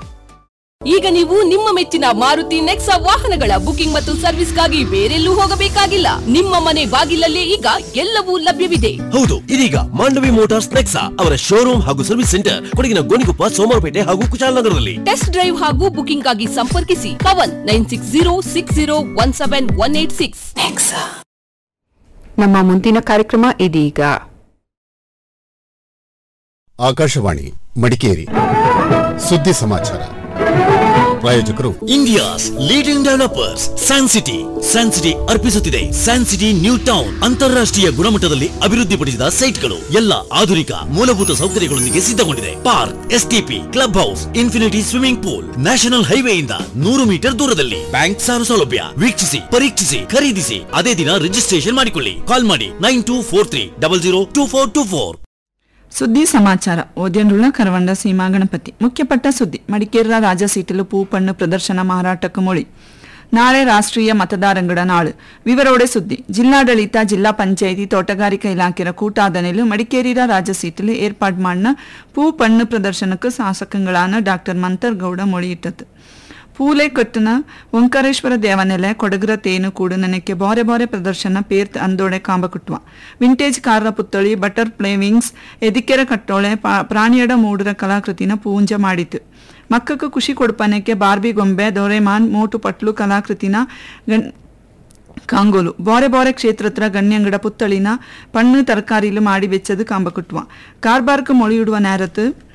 ಈಗ ನೀವು ನಿಮ್ಮ ಮೆಚ್ಚಿನ ಮಾರುತಿ ನೆಕ್ಸಾ ವಾಹನಗಳ ಬುಕಿಂಗ್ ಮತ್ತು ಸರ್ವಿಸ್ಗಾಗಿ ಬೇರೆಲ್ಲೂ ಹೋಗಬೇಕಾಗಿಲ್ಲ ನಿಮ್ಮ ಮನೆ ಬಾಗಿಲಲ್ಲೇ ಈಗ ಎಲ್ಲವೂ ಲಭ್ಯವಿದೆ ಹೌದು ಇದೀಗ ಮಾಂಡವಿ ಮೋಟಾರ್ಸ್ ನೆಕ್ಸಾ ಅವರ ಶೋರೂಮ್ ಹಾಗೂ ಸರ್ವಿಸ್ ಸೆಂಟರ್ ಕೊಡಗಿನ ಗೋಣಿಕೊಪ್ಪ ಸೋಮವಾರಪೇಟೆ ಹಾಗೂ ಕುಶಾಲನಗರದಲ್ಲಿ ಟೆಸ್ಟ್ ಡ್ರೈವ್ ಹಾಗೂ ಬುಕಿಂಗ್ ಆಗಿ ಸಂಪರ್ಕಿಸಿ Pavan nine six zero six zero one seven one eight six ನಮ್ಮ ಮುಂದಿನ ಕಾರ್ಯಕ್ರಮ ಇದೀಗ ಆಕಾಶವಾಣಿ ಮಡಿಕೇರಿ ಸುದ್ದಿ ಸಮಾಚಾರ ಪ್ರಾಯೋಜಕರು India's leading developers San City San City ಅರ್ಪಿಸುತ್ತಿದೆ ಸ್ಯಾನ್ ಸಿಟಿ ನ್ಯೂ ಟೌನ್ ಅಂತಾರಾಷ್ಟ್ರೀಯ ಗುಣಮಟ್ಟದಲ್ಲಿ ಅಭಿವೃದ್ಧಿಪಡಿಸಿದ ಸೈಟ್ಗಳು ಎಲ್ಲ ಆಧುನಿಕ ಮೂಲಭೂತ ಸೌಕರ್ಯಗಳೊಂದಿಗೆ ಸಿದ್ಧಗೊಂಡಿದೆ park STP club house infinity swimming pool national ಹೈವೇಯಿಂದ ನೂರು ಮೀಟರ್ ದೂರದಲ್ಲಿ ಬ್ಯಾಂಕ್ ಸಾಲ ಸೌಲಭ್ಯ ವೀಕ್ಷಿಸಿ ಪರೀಕ್ಷಿಸಿ ಖರೀದಿಸಿ ಅದೇ ದಿನ ರಿಜಿಸ್ಟ್ರೇಷನ್ ಮಾಡಿಕೊಳ್ಳಿ ಕಾಲ್ ಮಾಡಿ nine two four three double zero two four two four ಸುದ್ದಿ ಸಮಾಚಾರ ಓದ್ಯನ್ರುಳ ಕರವಂಡ ಸೀಮಾ ಗಣಪತಿ ಮುಖ್ಯಪಟ್ಟ ಸುದ್ದಿ ಮಡಿಕೇರಿಯ ರಾಜ ಸೀಟಲು ಪೂಪಣ್ಣು ಪ್ರದರ್ಶನ ಮಾರಾಟಕ್ಕೆ ಮೊಳಿ ನಾಳೆ ರಾಷ್ಟ್ರೀಯ ಮತದಾರಂಗಡ ನಾಳು ವಿವರೋಡೆ ಸುದ್ದಿ ಜಿಲ್ಲಾಡಳಿತ ಜಿಲ್ಲಾ ಪಂಚಾಯಿತಿ ತೋಟಗಾರಿಕಾ ಇಲಾಖೆಯ ಕೂಟಾದನೆಲು ಮಡಿಕೇರಿಯ ರಾಜ ಸೀಟಲು ಏರ್ಪಾಡು ಮಾಡಿನ ಪೂಪಣ್ಣು ಪ್ರದರ್ಶನಕ್ಕೆ ಶಾಸಕಗಳಾನ ಡಾಕ್ಟರ್ ಮಂತರ್ಗೌಡ ಮೊಳಿಯಿಟ್ಟದು ಪೂಲೆ ಕಟ್ಟನ ಓಂಕಾರೇಶ್ವರ ದೇವನೆಲೆ ಕೊಡಗರ ತೇನು ಕೂಡು ನನಕ್ಕೆ ಬಾರೆ ಬಾರೆ ಪ್ರದರ್ಶನ ಪೇರ್ತ್ ಅಂದೋಡೆ ಕಾಂಬಕುಟ್ವ ವಿಂಟೇಜ್ ಕಾರ್ರ ಪುತ್ತಳಿ ಬಟರ್ ಪ್ಲೇ ವಿಂಗ್ಸ್ ಎದಿಕೆರ ಕಟ್ಟೋಳೆ ಪಾ- ಪ್ರಾಣಿಯಡ ಮೂಡರ ಕಲಾಕೃತಿನ ಪೂಂಜ ಮಾಡಿತು ಮಕ್ಕಕ್ಕೆ ಖುಷಿ ಕೊಡ್ಪನಕ್ಕೆ ಬಾರ್ಬಿ ಗೊಂಬೆ ದೊರೆಮಾನ್ ಮೋಟು ಪಟ್ಲು ಕಲಾಕೃತಿನ ಗಣ್ ಕಾಂಗೋಲು ಬಾರೆ ಬಾರೆ ಕ್ಷೇತ್ರತ್ರ ಗಣ್ಯಂಗಡ ಪುತ್ತಳಿನ ಪಣ್ಣು ತರಕಾರಿಲು ಮಾಡಿ ಬೆಚ್ಚದು ಕಾಂಬಕುಟ್ವ ಕಾರ್ಬಾರ್ಕ್ ಮೊಳಿಯಿಡುವ ನೇರತ್ತು